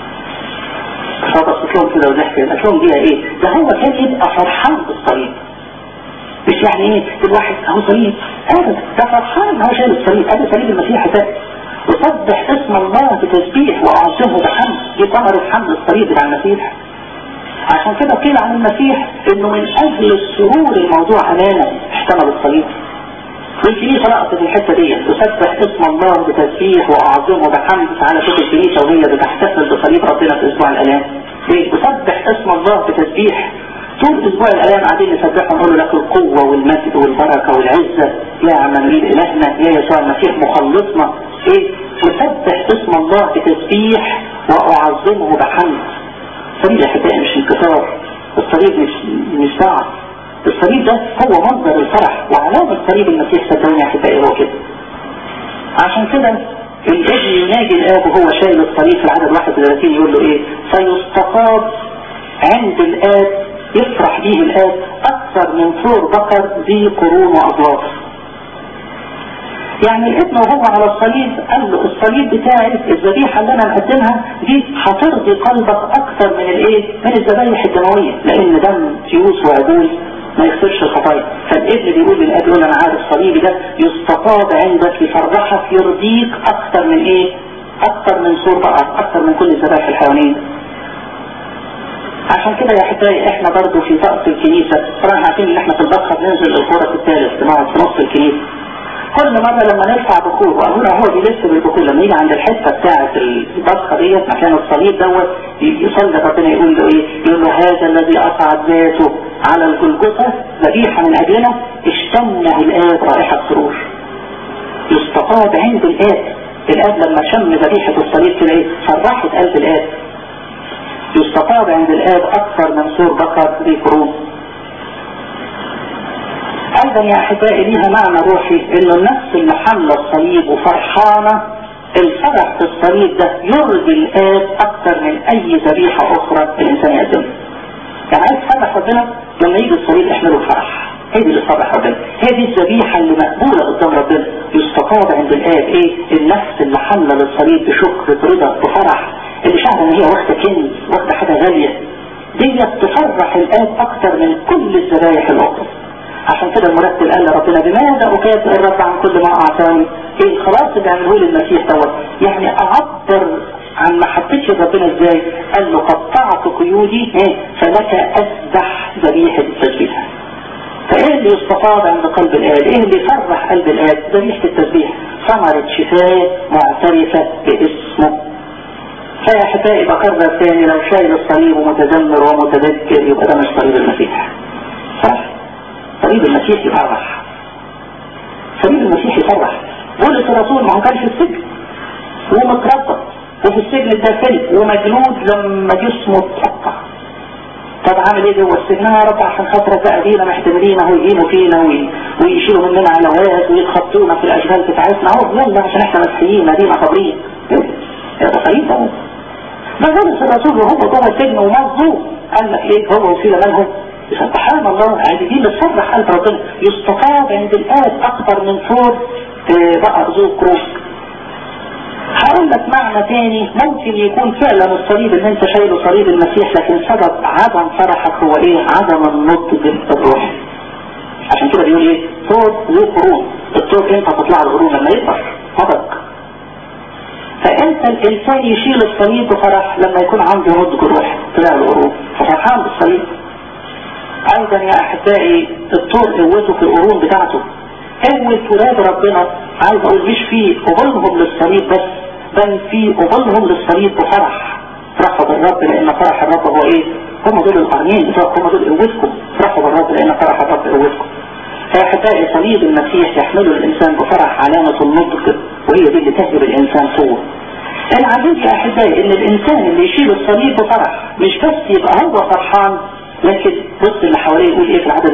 فبصت لهم كده وضحك قالت لهم دي ايه ده هو كان يبقى فرحان بالصليب مش يعني ايه الواحد اهو صليب ابدا ده فرحان هو شايل الصليب ادي صليب المسيح ده وسبح اسم الله بتسبيح واعظمه بحمد دي ثمرة حمد الصليب بتاع المسيح عشان كده قيل عن المسيح انه من اجل السرور الموضوع امامه احتمل الصليب والكنيسة لقطت الحتة دي تسبح اسم الله بتسبيح واعظمه بحمد على شوف الكنيسة وهي بتحتفل بصليب ربنا في اسبوع الالام ليه؟ تسبح اسم الله بتسبيح طول اسبوع الالام قاعدين نسبحه ونقول لك القوة والمجد والبركة والعزة يا عمانويل الهنا يا يسوع المسيح مخلصنا ايه تسبح اسم الله بتسبيح واعظمه بحمد الصليب يا حبايبي مش انكسار الصليب مش مش ضعف الصليب ده هو مصدر الفرح وعلامة صليب المسيح صدقوني يا حبايبي هو كده عشان كده الابن يناجي الاب وهو شايل الصليب في العدد 31 يقول له ايه سيستقاب عند الاب يفرح به الاب اكثر من ثور بقر ذي قرون واضلاف يعني الابن وهو على الصليب قال له الصليب بتاعي الذبيحة اللي انا مقدمها دي هترضي قلبك اكثر من الايه من الذبايح الدموية لان دم تيوس وعجول ما يغفرش الخطايا فالابن بيقول للاب يقول انا عارف صليبي ده يستطاب عندك يفرحك يرضيك اكثر من ايه اكثر من صور بقر اكثر من كل الذبائح الحيوانيه عشان كده يا حبايبي احنا برضو في طقس الكنيسة طبعا عارفين ان احنا في البخر ننزل الكورة الثالث نقعد في نص الكنيسة كل مرة لما نرفع بخور وابونا هو بيلف بالبخور لما يجي عند الحتة بتاعة البخة ديت مكان الصليب دوت يصلي ربنا يقول له ايه يقول له هذا الذي اصعد ذاته على الجلجثة ذبيحة من اجلنا اشتمع الاب رائحة سرور يستطاب عند الاب الاب لما شم ذبيحة الصليب كده ايه فرحت قلب الاب يستطاب عند الاب اكثر من سور بكر ذي قرون ايضا يا احبائي ليها معنى روحي انه النفس اللي حمله الصليب وفرحانة الفرح في الصليب ده يرضي الاب اكثر من اي ذبيحة اخرى الانسان يقدمها يعني عايز تفرح ربنا لما يجي الصليب احمله الفرح هي دي اللي فرح ربنا هي دي الذبيحة اللي مقبولة قدام ربنا يستقاد عند الآب ايه النفس اللي حملة للصليب بشكر برضا بفرح اللي شعر ان هي واخدة كنز واخدة حاجة غالية دي تفرح الآب اكتر من كل الذبايح الاخرى عشان كده المرتب قال لربنا بماذا أكافئ الرب عن كل ما أعطاني ايه الخلاص اللي عمله لي المسيح دوت يعني أعبر عن محبتي ربنا ازاي قال له قطعت قيودي ايه فلك أسبح ذبيحة التسبيح فايه اللي يستفاض عند قلب الآب ايه اللي يفرح قلب الآب ذبيحة التسبيح ثمرة شفاء معترفة باسمه فيا احبائي بكرر تاني لو شايل الصليب ومتذمر ومتذكر يبقى ده مش صليب المسيح صح صليب المسيح يفرح صليب المسيح يفرح بولس الرسول ما هو كان في السجن ومتربط وفي السجن الداخلي ومجلود لما جسمه اتقطع طب عامل ايه جوه السجن يا رب عشان خاطرك بقى دينا محتملين اهو يجينوا فينا ويشيلوا مننا علوات ويتخطونا في الاشغال بتاعتنا اهو يلا عشان احنا مسيحيين ادينا خبرين يا صحيح ده ده بولس الرسول وهو جوه السجن ومظلوم قال لك ايه هو وسيله منهم سبحان الله عايزين بتفرح قلب ربنا يستطاب عند الآب أكثر من فور بقى ذو كروس هقول لك معنى تاني ممكن يكون فعلا الصليب ان انت شايله صليب المسيح لكن سبب عدم فرحك هو ايه عدم النضج الروحي عشان كده بيقول ايه طور ذو قرون الطور امتى تطلع القرون لما يكبر نضج فانت الانسان يشيل الصليب بفرح لما يكون عنده نضج روحي طلع القرون ففرحان بالصليب ايضا يا احبائي الطور قوته في القرون بتاعته قوة ولاد ربنا عايز اقول مش في قبولهم للصليب بس بل في قبولهم للصليب بفرح فرحوا بالرب لان فرح الرب هو ايه هم دول القرنين بتوعكم هم دول قوتكم فرحوا بالرب لان فرح الرب قوتكم فيا احبائي صليب المسيح يحمله الانسان بفرح علامة النضج وهي دي اللي تهجب الانسان قوة العجيب يا احبائي ان الانسان اللي يشيل الصليب بفرح مش بس يبقى هو فرحان لكن بص اللي حواليه يقول ايه في العدد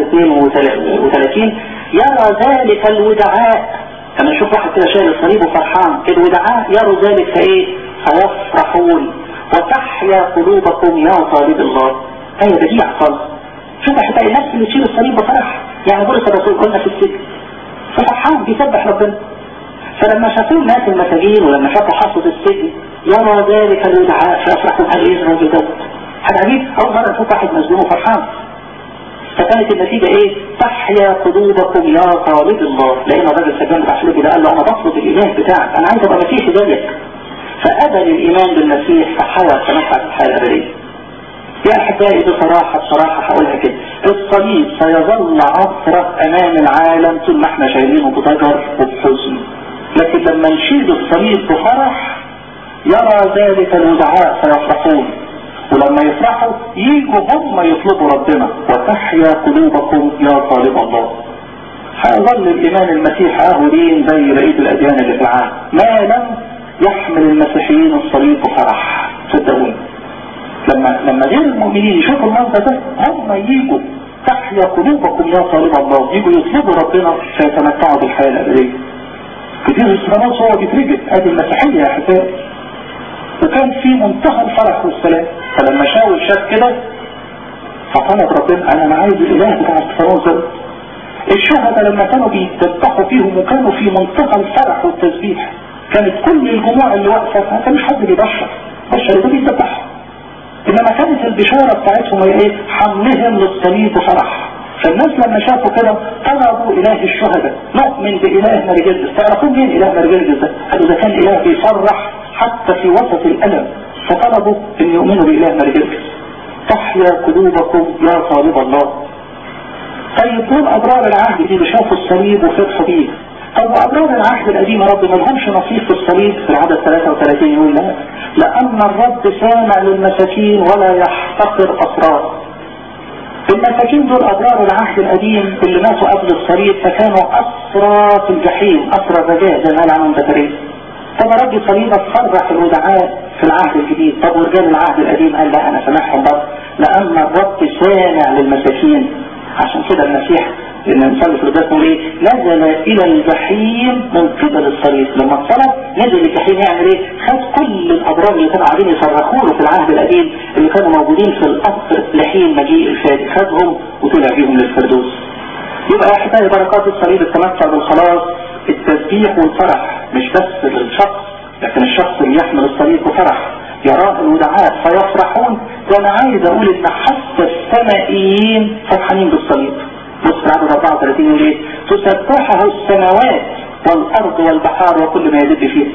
32 يرى ذلك الودعاء لما نشوف واحد كده شايل الصليب وفرحان الودعاء يروا ذلك فايه فيفرحون وتحيا قلوبكم يا طالب الله ايه بديع خالص شوف هتلاقي النفس اللي تشيل الصليب بفرح يعني بولس الرسول قلنا في السجن ففرحان بيسبح ربنا فلما شافوه الناس المساجين ولما شافوا حصة السجن يرى ذلك الودعاء فيفرحوا قال ايه الراجل دوت حاجة عجيب أول مرة نشوف واحد مسجون وفرحان فكانت النتيجة ايه تحيا قلوبكم يا طالب الله لان الراجل سجان بتاع فيليبي ده قال له انا بطلب الاله بتاعك انا عايز ابقى مسيحي زيك فقبل الايمان بالمسيح فحيا تنفع الحياة الابدية يا احبائي بصراحة بصراحة هقولها كده الصليب سيظل عصرة امام العالم طول ما احنا شايلينه بضجر وبحزن لكن لما نشيل الصليب بفرح يرى ذلك الودعاء فيفرحون ولما يفرحوا ييجوا هم يطلبوا ربنا وتحيا قلوبكم يا طالب الله هيظل الايمان المسيح اهودين زي بقيه الاديان اللي في العالم ما لم يحمل المسيحيين الصليب بفرح صدقوني لما لما غير المؤمنين يشوفوا المنظر ده هم ييجوا تحيا قلوبكم يا طالب الله ييجوا يطلبوا ربنا فيتمتعوا بالحياه الابديه كتير الصلاه هو بيترجم ادي المسيحيه يا احبائي وكان في منتهى الفرح والسلام فلما شاول شاف كده فطلب ربنا انا ما عايز الاله بتاع التناظر الشهداء لما كانوا بيتبقوا فيهم وكانوا في منتهى الفرح والتسبيح كانت كل الجموع اللي واقفه ما كانش حد بيبشر بشر ده بيتذبح انما كانت البشاره بتاعتهم هي ايه حملهم للصليب بفرح فالناس لما شافوا كده طلبوا اله الشهداء نؤمن باله مرجلس تعرفون مين اله مرجلس ده قالوا ده كان اله بيفرح حتى في وسط الالم فطلبوا ان يؤمنوا باله مرجلس تحيا قلوبكم يا طالب الله طيب دول ابرار العهد اللي شافوا الصليب وفرحوا بيه طب وابرار العهد القديم يا رب ما لهمش نصيب في الصليب في العدد 33 يقول لا لان الرب سامع للمساكين ولا يحتقر اسرار المساكين دول أبرار العهد القديم اللي ماتوا قبل الصليب فكانوا أسرى في الجحيم أسرى الرجاء زي ما قال عنهم زكريا طب يا ربي صليبك فرح الودعاء في العهد الجديد طب ورجال العهد القديم قال لا انا سامحهم بس لان الرب سامع للمساكين عشان كده المسيح ان نصلي في القداس نقول ايه نزل الى الجحيم من قبل الصليب لما اتصلب نزل الجحيم يعمل ايه خد كل الابرار اللي كانوا قاعدين يصرخوا له في العهد القديم اللي كانوا موجودين في القصر لحين مجيء الفادي خدهم وطلع بيهم للفردوس يبقى يا احبائي بركات الصليب التمتع بالخلاص التسبيح والفرح مش بس للشخص لكن الشخص اللي يحمل الصليب بفرح يراه الودعاء فيفرحون وانا عايز اقول ان حتى السمائيين فرحانين بالصليب بص عدد 34 يقول ايه تسبحه السماوات والارض والبحار وكل ما يدب فيه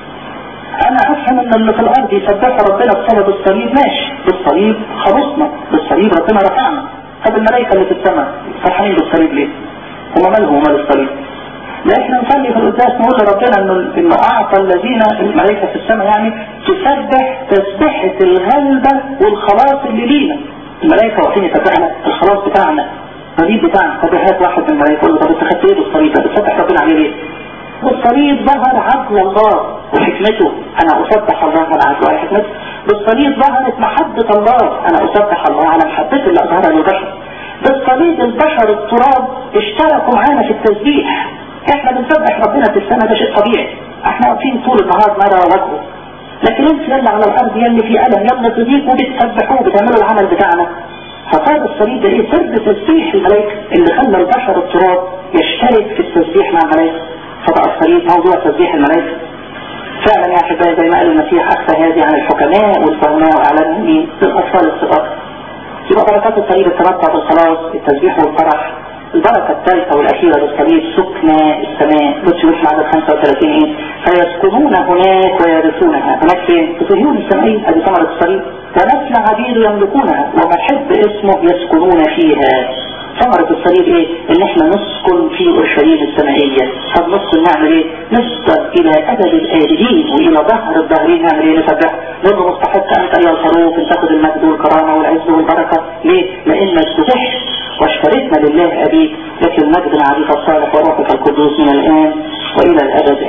انا افهم ان اللي في الارض يسبحوا ربنا بسبب الصليب ماشي بالصليب خلصنا بالصليب ربنا رفعنا طب الملائكة اللي في السماء فرحانين بالصليب ليه هم مالهم ومال الصليب لا احنا نصلي في القداس نقول لربنا انه انه اعطى الذين الملائكة في السماء يعني تسبح تسبحة الغلبة والخلاص اللي لينا الملائكة واقفين يسبحنا الخلاص بتاعنا الصليب بتاعنا طب هات واحد من الملائكة يقول له طب انت خدت ايه بالصليب ده بتسبح ربنا عليه ليه؟ بالصليب ظهر عدل الله وحكمته انا اسبح الله على عدله وحكمته بالصليب ظهرت محبة الله انا اسبح الله على محبته اللي اظهرها للبشر بالصليب البشر التراب اشتركوا معانا في التسبيح احنا بنسبح ربنا في السنة ده شيء طبيعي احنا واقفين طول النهار نرى وجهه لكن انت يلا على الارض يلي في الم يلا تضيق وبتسبحوه بتعملوا العمل بتاعنا فصار الصليب ده ايه سر تسبيح الملائكة اللي خلى البشر التراب يشترك في التسبيح مع الملائكة فبقى الصليب موضوع تسبيح الملائكة فعلا يا احبائي زي ما قال المسيح اكثر هذه عن الحكماء والفهماء واعلانهم مين للاطفال الصغار يبقى بركات الصليب التمتع بالخلاص التسبيح والفرح البركة الثالثة والأخيرة للصليب سكنى السماء بص يوش العدد 35 ايه فيسكنون هناك ويرثونها هناك فين؟ في صهيون السمائية هذه ثمرة الصليب ونسل عبيد يملكونها ومحب اسمه يسكنون فيها ثمرة الصليب ايه ان احنا نسكن في اورشليم السمائية طب نسكن نعمل ايه نسكن الى ابد الابدين والى ظهر الظاهرين نعمل ايه نسبح لانه مستحق انت ايها الخروف ان تاخذ المجد والكرامة والعز والبركة ليه لانك ذبحت واشتريتنا لله ابيك لكن المجد مع ابيك الصالح وروحك القدوس من الان والى الابد